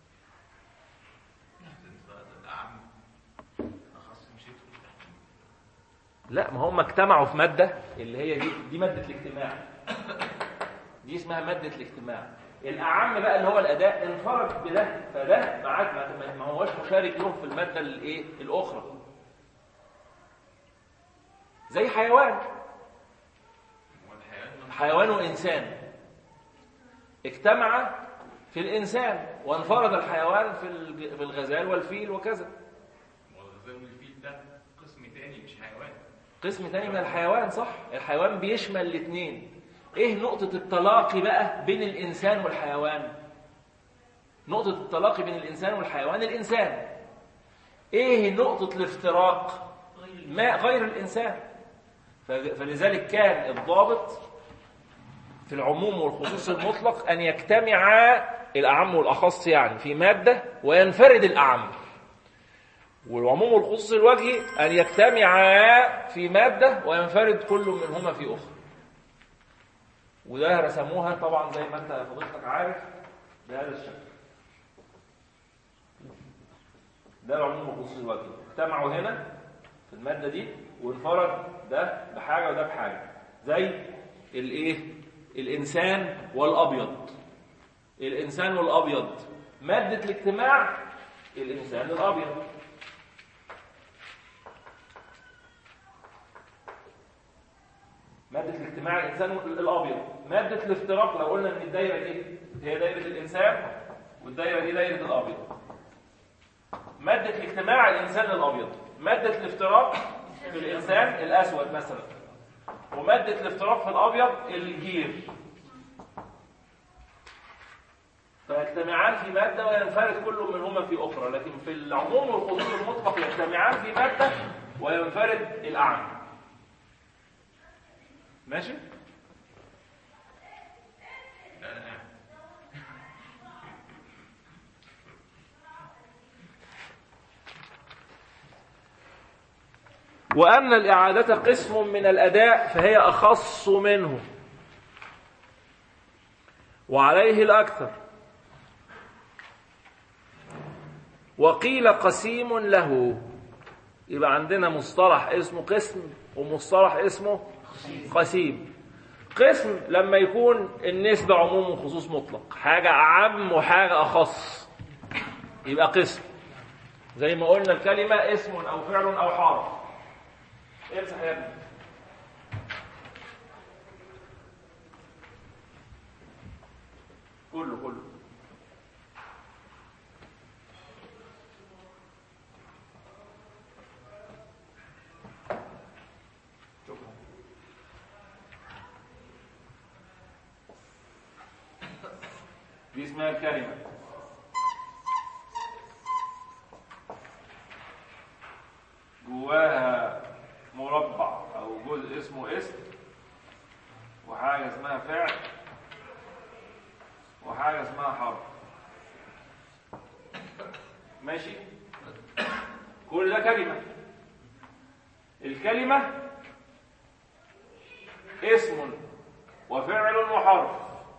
الأعم أخص مش يدخل تحت
لا ما هم اجتمعوا في ماده اللي هي دي دي ماده الاجتماع دي اسمها ماده الاجتماع الاعم بقى اللي هو الاداء انفرد بده فده معاك ما- ما هوش مشارك له في الماده الايه الاخرى زي حيوان
هو الحيوان
حيوان وإنسان اجتمع في الإنسان وانفرد الحيوان في الج- في الغزال والفيل وكذا
والغزال والفيل ده قسم تاني مش حيوان
قسم تاني من الحيوان صح الحيوان بيشمل الاثنين ايه نقطة التلاقي بقى بين الإنسان والحيوان نقطة التلاقي بين الإنسان والحيوان الإنسان ايه نقطة الافتراق ما غير الإنسان ف- فلذلك كان الضابط في العموم والخصوص المطلق أن يجتمع الأعم والأخص يعني في مادة وينفرد الأعم والعموم والخصوص الوجهي أن يجتمعا في مادة وينفرد كل منهما في أخرى وده رسموها طبعا زي ما أنت فضيلتك عارف بهذا الشكل ده العموم والخصوص الوجهي اجتمعوا هنا في المادة دي وانفرد ده بحاجة وده بحاجة زي الايه الإنسان والأبيض الإنسان والأبيض مادة الاجتماع الإنسان الأبيض مادة الاجتماع الإنسان الأبيض مادة الافتراق لو قلنا إن الدايرة دي هي دايرة الإنسان والدايرة دي دايرة الأبيض مادة الاجتماع الإنسان الأبيض مادة الافتراق في الإنسان الأسود مثلا ومادة الافتراق في الأبيض الجير فيجتمعان في مادة وينفرد كل منهما في أخرى لكن في العموم والخصوص المطلق يجتمعان في مادة وينفرد الأعم ماشي؟
لا لا أعم.
وأن الإعادة قسم من الأداء فهي أخص منه وعليه الأكثر وقيل قسيم له يبقى عندنا مصطلح اسمه قسم ومصطلح اسمه قسيم قسم لما يكون النسبة عموم وخصوص مطلق حاجة أعم وحاجة أخص يبقى قسم زي ما قلنا الكلمة اسم أو فعل أو حرف امسح يا ابني كله كله شكرا دي اسمها الكلمة جواها مربع او جزء اسمه اسم وحاجه اسمها فعل وحاجه اسمها حرف ماشي كل ده كلمه الكلمه اسم
وفعل وحرف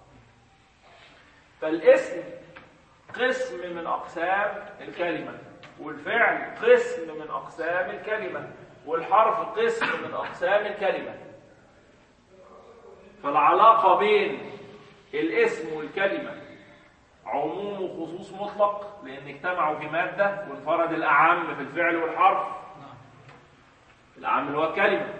فالاسم قسم من أقسام الكلمة والفعل قسم من أقسام الكلمة والحرف قسم من أقسام الكلمة فالعلاقة بين الاسم والكلمة عموم وخصوص مطلق لأن اجتمعوا في مادة وانفرد الأعم في الفعل والحرف الأعم اللي هو الكلمة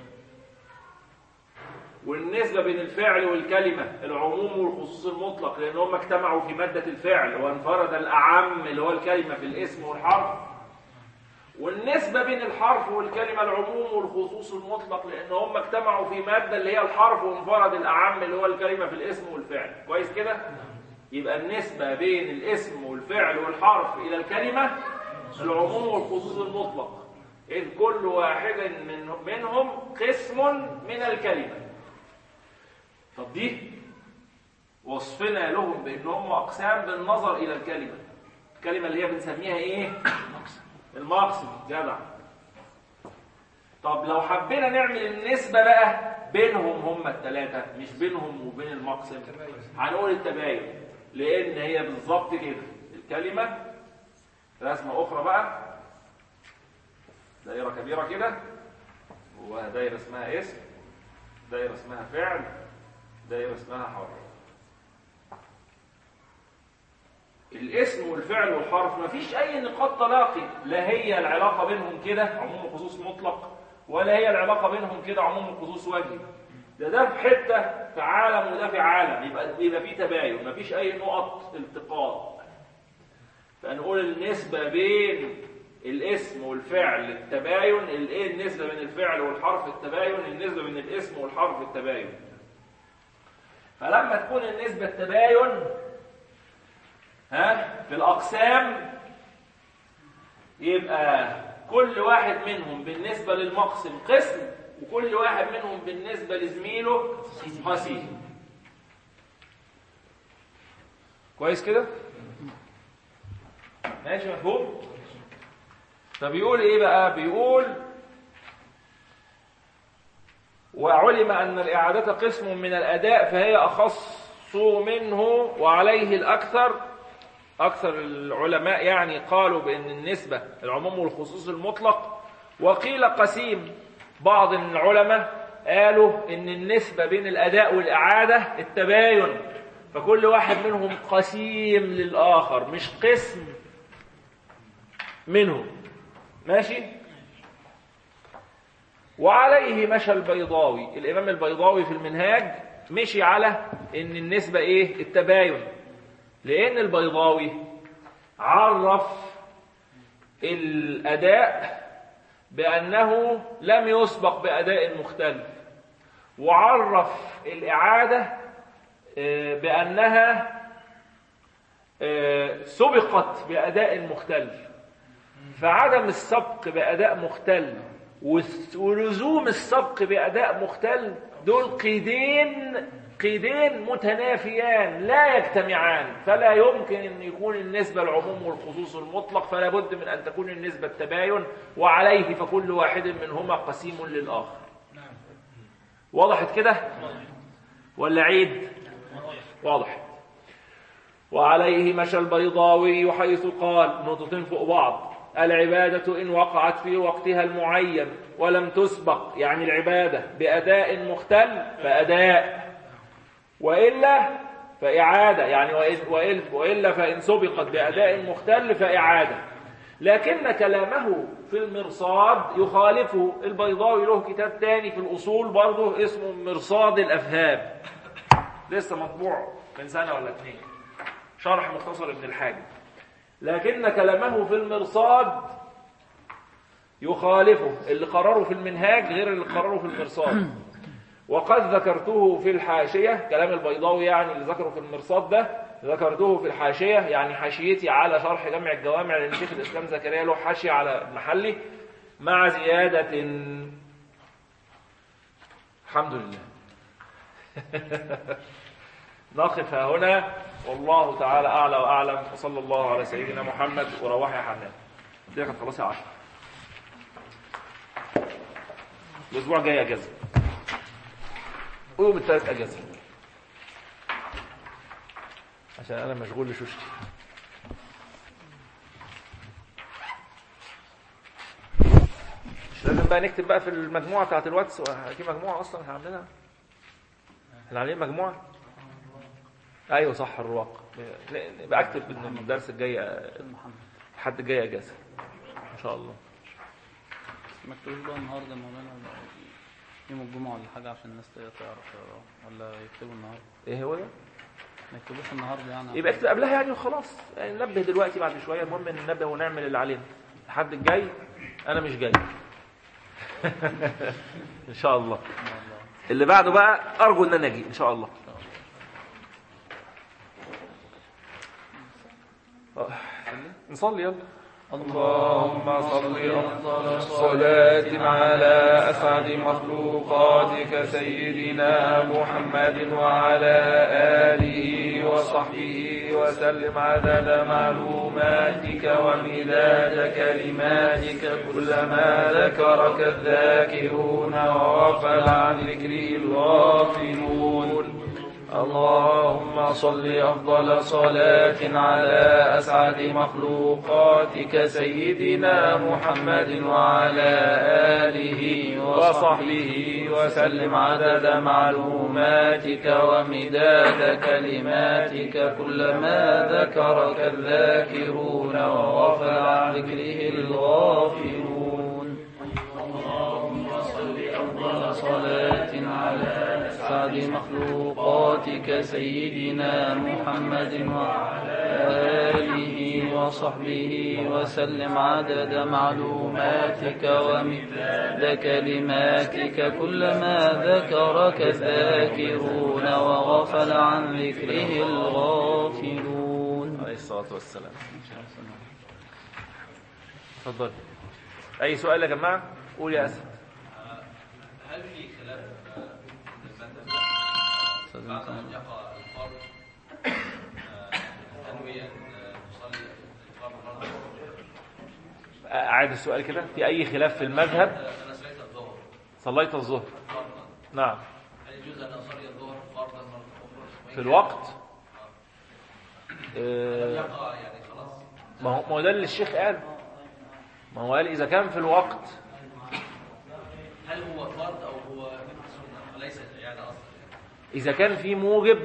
والنسبة بين الفعل والكلمة العموم والخصوص المطلق لأن هم اجتمعوا في مادة الفعل وانفرد الأعم اللي هو الكلمة في الاسم والحرف والنسبة بين الحرف والكلمة العموم والخصوص المطلق لأن هم اجتمعوا في مادة اللي هي الحرف وانفرد الأعم اللي هو الكلمة في الاسم والفعل كويس كده؟ يبقى النسبة بين الاسم والفعل والحرف إلى الكلمة العموم والخصوص المطلق إذ كل واحد من منهم قسم من الكلمة طب دي وصفنا لهم بأنهم أقسام بالنظر إلى الكلمة الكلمة اللي هي بنسميها إيه؟ المقصد جدع طب لو حبينا نعمل النسبة بقى بينهم هم الثلاثة مش بينهم وبين المقسم هنقول التباين لأن هي بالظبط كده الكلمة رسمة أخرى بقى دايرة كبيرة كده ودايرة اسمها اسم دايرة اسمها فعل دايرة اسمها حرف الاسم والفعل والحرف مفيش أي نقاط تلاقي لا هي العلاقة بينهم كده عموم وخصوص مطلق ولا هي العلاقة بينهم كده عموم وخصوص وجهي ده ده في حتة في عالم وده في عالم يبقى يبقى في تباين مفيش أي نقط التقاط فنقول النسبة بين الاسم والفعل التباين الايه النسبة بين الفعل والحرف التباين النسبة بين الاسم والحرف التباين فلما تكون النسبة التباين ها في الأقسام يبقى كل واحد منهم بالنسبة للمقسم قسم وكل واحد منهم بالنسبة لزميله قسيم كويس كده ماشي مفهوم فبيقول ايه بقى بيقول وعلم أن الإعادة قسم من الأداء فهي أخص منه وعليه الأكثر أكثر العلماء يعني قالوا بأن النسبة العموم والخصوص المطلق وقيل قسيم بعض العلماء قالوا أن النسبة بين الأداء والإعادة التباين فكل واحد منهم قسيم للآخر مش قسم منهم ماشي وعليه مشى البيضاوي الإمام البيضاوي في المنهاج مشي على أن النسبة إيه التباين لأن البيضاوي عرف الأداء بأنه لم يسبق بأداء مختلف وعرف الإعادة بأنها سبقت بأداء مختلف فعدم السبق بأداء مختلف ولزوم السبق بأداء مختلف دول قيدين قيدين متنافيان لا يجتمعان فلا يمكن أن يكون النسبة العموم والخصوص المطلق فلا بد من أن تكون النسبة التباين وعليه فكل واحد منهما قسيم للآخر وضحت كده ولا عيد واضح وعليه مشى البيضاوي حيث قال نقطتين فوق بعض العبادة إن وقعت في وقتها المعين ولم تسبق يعني العبادة بأداء مختل فأداء وإلا فإعادة يعني وإن وإلا فإن سبقت بأداء مختل فإعادة لكن كلامه في المرصاد يخالفه البيضاوي له كتاب تاني في الأصول برضه اسمه مرصاد الأفهام لسه مطبوع من سنة ولا اتنين شرح مختصر ابن الحاج لكن كلامه في المرصاد يخالفه اللي قرره في المنهاج غير اللي قرره في المرصاد وقد ذكرته في الحاشية كلام البيضاوي يعني اللي ذكره في المرصاد ده ذكرته في الحاشية يعني حاشيتي على شرح جمع الجوامع لأن شيخ الإسلام زكريا له حاشية على المحلي مع زيادة الحمد لله نقف هنا والله تعالى أعلى وأعلم وصلى الله على سيدنا محمد وروح يا حنان دي كانت خلاص يا عشر الأسبوع الجاي أجازة ويوم الثالث اجازه عشان انا مشغول لشوشتي مش لازم بقى نكتب بقى في المجموعه بتاعت الواتس في مجموعه اصلا احنا عاملينها احنا عاملين مجموعه ايوه صح الرواق يبقى اكتب ان الدرس الجاي
محمد
الحد الجاي اجازه ان شاء الله
ما تكتبوش بقى النهارده يا مولانا يوم الجمعة ولا حاجة عشان الناس تعرف تقرا ولا يكتبوا النهارده
ايه هو ده
ما يكتبوش النهارده يعني
يبقى اكتب قبلها يعني وخلاص يعني ننبه دلوقتي بعد شويه المهم ان ننبه ونعمل اللي علينا الحد الجاي انا مش جاي ان شاء الله اللي بعده بقى ارجو ان انا اجي ان شاء الله آه، نصلي يلا اللهم صل أفضل صلاة على أسعد مخلوقاتك سيدنا محمد وعلى آله وصحبه وسلم عدد معلوماتك ومداد كلماتك كلما ذكرك الذاكرون وغفل عن ذكره الغافلون اللهم صل أفضل صلاة على أسعد مخلوقاتك سيدنا محمد وعلى آله وصحبه وسلم عدد معلوماتك ومداد كلماتك كلما ذكرك الذاكرون وغفل عن ذكره الغافلون اللهم صل أفضل صلاة على أسعد مخلوقاتك سيدنا محمد وعلى آله وصحبه وسلم عدد معلوماتك ومداد كلماتك كلما ذكرك الذاكرون وغفل عن ذكره الغافلون عليه الصلاة والسلام تفضل أي سؤال يا جماعة قول يا أسد
هل في خلاف آه، في المذهب
أستاذ
بعد
محمد.
ان يقع الفرض آه، انوي ان آه، تصلي الفرض فرضا
أعاد السؤال كده في أي خلاف في المذهب
آه، انا صليت الظهر
صليت الظهر
فرضا
نعم
هل يجوز ان اصلي الظهر فرضا مره اخرى
في الوقت
لم
آه،
يقع يعني خلاص
ما هو ما هو ده اللي الشيخ قال ما هو قال إذا كان في الوقت
هل هو فرض او هو سنه وليس يعني اصلا
إذا كان في موجب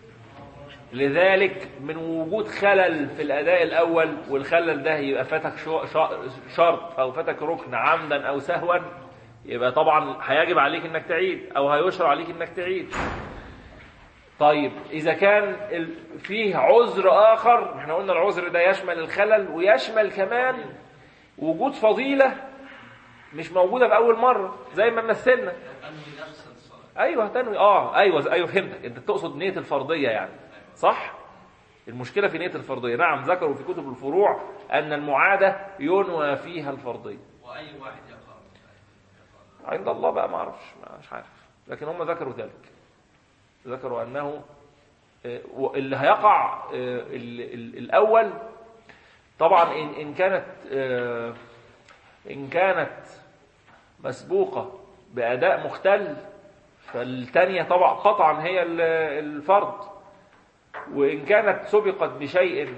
لذلك من وجود خلل في الأداء الأول والخلل ده يبقى فاتك شو- شا- شرط أو فاتك ركن عمدا أو سهوا يبقى طبعا هيجب عليك إنك تعيد أو هيشرع عليك إنك تعيد طيب إذا كان ال- فيه عذر آخر احنا قلنا العذر ده يشمل الخلل ويشمل كمان وجود فضيلة مش موجودة في أول مرة زي ما مثلنا
انوي نفس الصلاه
ايوه تنوي اه ايوه ايوه فهمتك انت تقصد نيه الفرضيه يعني صح المشكله في نيه الفرضيه نعم ذكروا في كتب الفروع ان المعاده ينوى فيها الفرضيه
واي واحد يقع
عند الله بقى ما اعرفش ما- مش عارف لكن هم ذكروا ذلك ذكروا انه آه، اللي هيقع آه، ال- ال- الاول طبعا ان ان كانت آه، ان كانت مسبوقه باداء مختل فالثانيه طبعا قطعا هي ال- الفرض وان كانت سبقت بشيء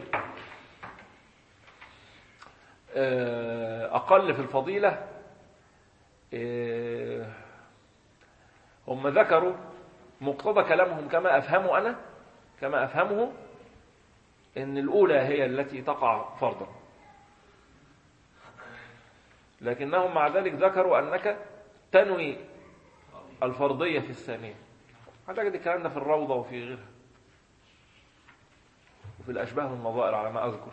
آه، اقل في الفضيله إيه، هم ذكروا مقتضى كلامهم كما أفهمه أنا كما أفهمه إن الأولى هي التي تقع فرضا لكنهم مع ذلك ذكروا أنك تنوي الفرضية في الثانية أعتقد الكلام ده في الروضة وفي غيرها وفي الأشباه والنظائر على ما أذكر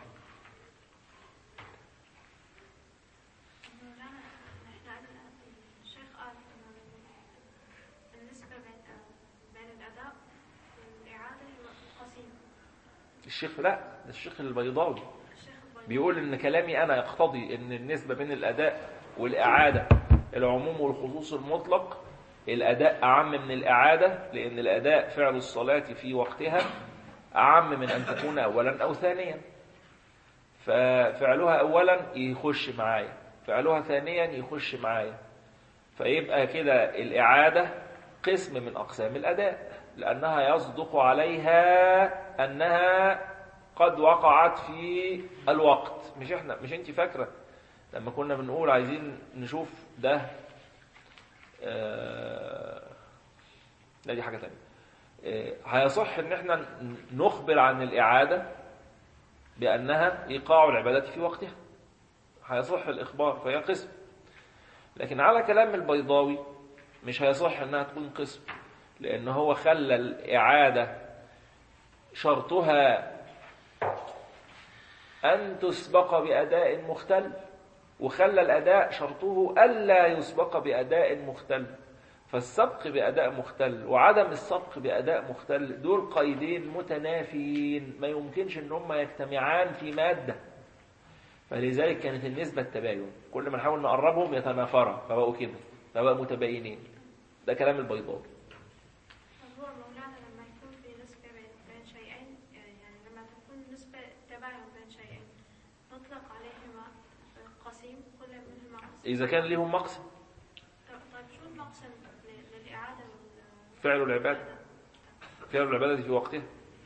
مولانا نحن عندنا الشيخ قال إنه النسبة بين بين الأداء والإعادة هو قسيمة
الشيخ لا ده الشيخ البيضاوي
الشيخ البيضاوي
بيقول ان كلامي انا يقتضي ان النسبه بين الاداء والاعاده العموم والخصوص المطلق الاداء اعم من الاعاده لان الاداء فعل الصلاه في وقتها اعم من ان تكون اولا او ثانيا ففعلها اولا يخش معايا فعلها ثانيا يخش معايا فيبقى كده الاعاده قسم من أقسام الأداء لأنها يصدق عليها أنها قد وقعت في الوقت مش احنا مش انت فاكرة لما كنا بنقول عايزين نشوف ده آه، لا دي حاجة تانية آه، هيصح ان احنا نخبر عن الإعادة بأنها إيقاع العبادات في وقتها هيصح الإخبار فهي قسم لكن على كلام البيضاوي مش هيصح انها تكون قسم لان هو خلى الاعاده شرطها ان تسبق باداء مختل وخلى الاداء شرطه الا يسبق باداء مختل فالسبق باداء مختل وعدم السبق باداء مختل دول قيدين متنافيين ما يمكنش ان هم يجتمعان في ماده فلذلك كانت النسبة التباين كل ما نحاول نقربهم يتنافرا فبقوا كده فبقوا متباينين ده كلام البيضاوي
هو مولانا لما يكون في نسبة بين بين شيئين يعني لما تكون نسبة تباين بين شيئين نطلق عليهما قسيم كل منهما قسيم
إذا كان ليهم مقصد
طيب طيب شو المقسم ل- للإعادة وال-
فعل العبادة فعل العبادة في وقتها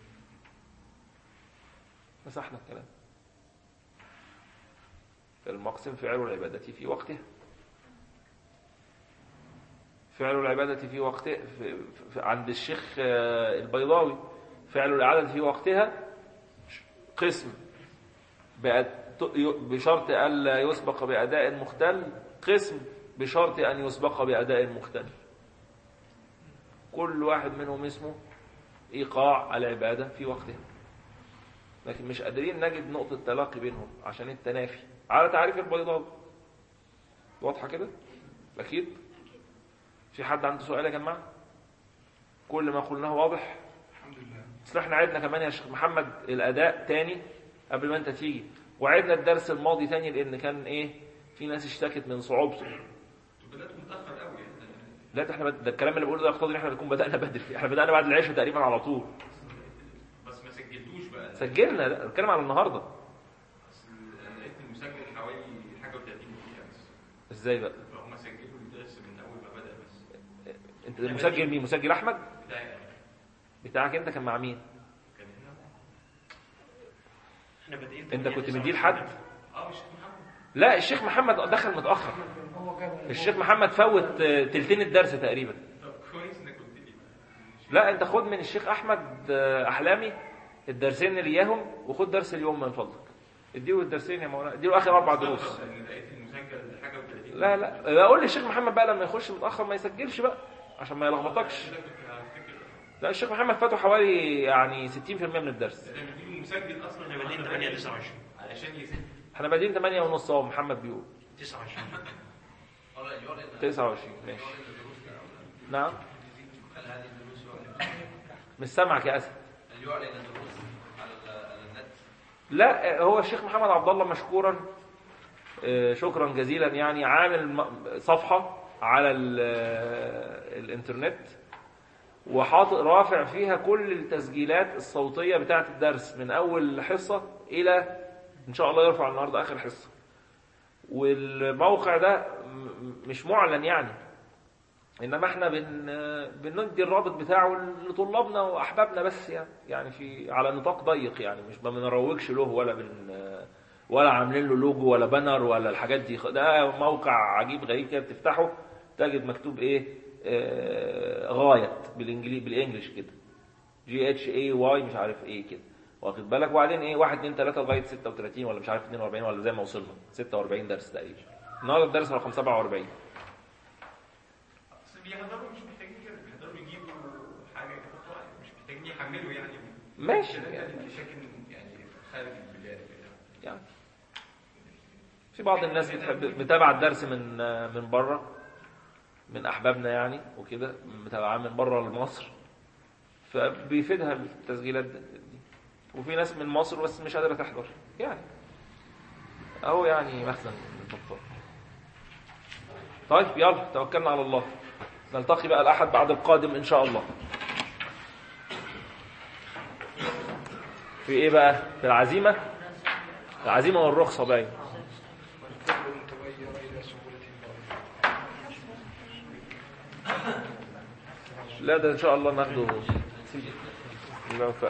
مسحنا الكلام المقسم فعل العبادة في وقتها فعل العبادة في وقتها في في عند الشيخ آه، البيضاوي فعل الإعادة في وقتها قسم بأد- بشرط ألا يسبق بأداء مختل قسم بشرط أن يسبق بأداء مختل كل واحد منهم اسمه إيقاع العبادة في وقتها لكن مش قادرين نجد نقطة تلاقي بينهم عشان التنافي على تعريف البيضاوي واضحة كده؟ أكيد؟ في حد عنده سؤال يا جماعة؟ كل ما قلناه واضح؟
الحمد لله
اصل احنا عدنا كمان يا شيخ محمد الأداء تاني قبل ما أنت تيجي وعدنا الدرس الماضي تاني لأن كان إيه؟ في ناس اشتكت من صعوبته
بدأت متأخر قوي يعني
لا ده احنا بد... ده الكلام اللي بقوله ده يقتضي ان احنا نكون بدأنا بدري احنا بدأنا بعد العشاء تقريبا على طول
بس ما سجلتوش بقى
سجلنا لا بتكلم على النهارده
أصل انا لقيت المسجل حوالي حاجه و30 دقيقه بس
ازاي بقى
فهم سجلوا الدرس من اول ما بدأ بس
انت مسجل مين مسجل احمد
بتاعي أنا.
بتاعك انت كان مع مين
كان هنا
احنا بادئين
انت
8
كنت
9
مديه لحد
اه مش محمد
لا الشيخ محمد دخل متاخر
هو جاب
الشيخ محمد فوت آه، تلتين الدرس تقريبا
طب كويس انك قلت لي
لا انت خد من الشيخ احمد آه، احلامي الدرسين اللي اياهم وخد درس اليوم من فضلك اديله الدرسين يا مولانا اديله اخر اربع دروس
لان لقيت المسجل حاجه و30
لا لا اقول للشيخ محمد بقى لما يخش متاخر ما يسجلش بقى عشان ما يلخبطكش
كده كنت هفتكر
لا الشيخ محمد فاته حوالي يعني 60% من الدرس
انا مديله مسجل اصلا
احنا بادئين 8 29
علشان يسجل
احنا بادئين 8 ونص اهو محمد بيقول
29
اه لا يعلن
29 ماشي
يعلن الدروس أو-
نعم
هل هذه الدروس يعلن
مش سامعك يا اسد
هل يعلن الدروس على ال- على النت
لا هو الشيخ محمد عبد الله مشكورا آه، شكرا جزيلا يعني عامل م- صفحة على ال- آه، الانترنت وحاطط رافع فيها كل التسجيلات الصوتية بتاعة الدرس من أول حصة إلى إن شاء الله يرفع النهاردة آخر حصة والموقع ده م- مش معلن يعني انما احنا بن بندي الرابط بتاعه لطلابنا واحبابنا بس يعني يعني في على نطاق ضيق يعني مش ما بنروجش له ولا بن ولا عاملين له لوجو ولا بانر ولا الحاجات دي ده موقع عجيب غريب كده بتفتحه تجد مكتوب ايه آه غايه بالانجليزي بالانجلش كده جي اتش اي واي مش عارف ايه كده واخد بالك وبعدين ايه 1 2 3 لغايه 36 ولا مش عارف 42 ولا زي ما وصلنا 46 درس تقريبا النهارده الدرس رقم 47
اصل بيحضروا مش محتاجين كده بيحضروا يجيبوا حاجه يحطوا عليها مش محتاجين يحملوا يعني
ماشي
كده
يعني
يعني شكل يعني خارج البلاد كده
يعني في بعض الناس بتحب بتابع الدرس من من بره من احبابنا يعني وكده متابعاه من بره لمصر فبيفيدها التسجيلات دي وفي ناس من مصر بس مش قادره تحضر يعني اهو يعني مخزن البطال طيب يلا توكلنا على الله نلتقي بقى الاحد بعد القادم ان شاء الله في ايه بقى في العزيمه العزيمه والرخصه باين
كل تغير إلى سهولة الله
لا ده ان شاء الله ناخده الله يوفقك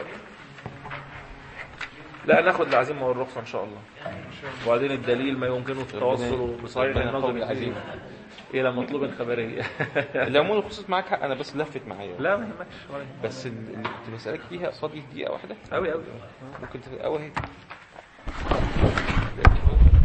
لا ناخد العزيمه والرخصه ان شاء الله وبعدين الدليل ما يمكنه التوصل بصحيح
ربنا
النظر
يقوي العزيمة.
الى مطلوب خبريه
العموم الخصوص معاك حق انا بس لفت معايا
لا ما يهمكش ولا يهمك.
بس اللي كنت بسألك فيها قصادي دقيقة واحدة
قوي قوي
ممكن تبقى قوي اهي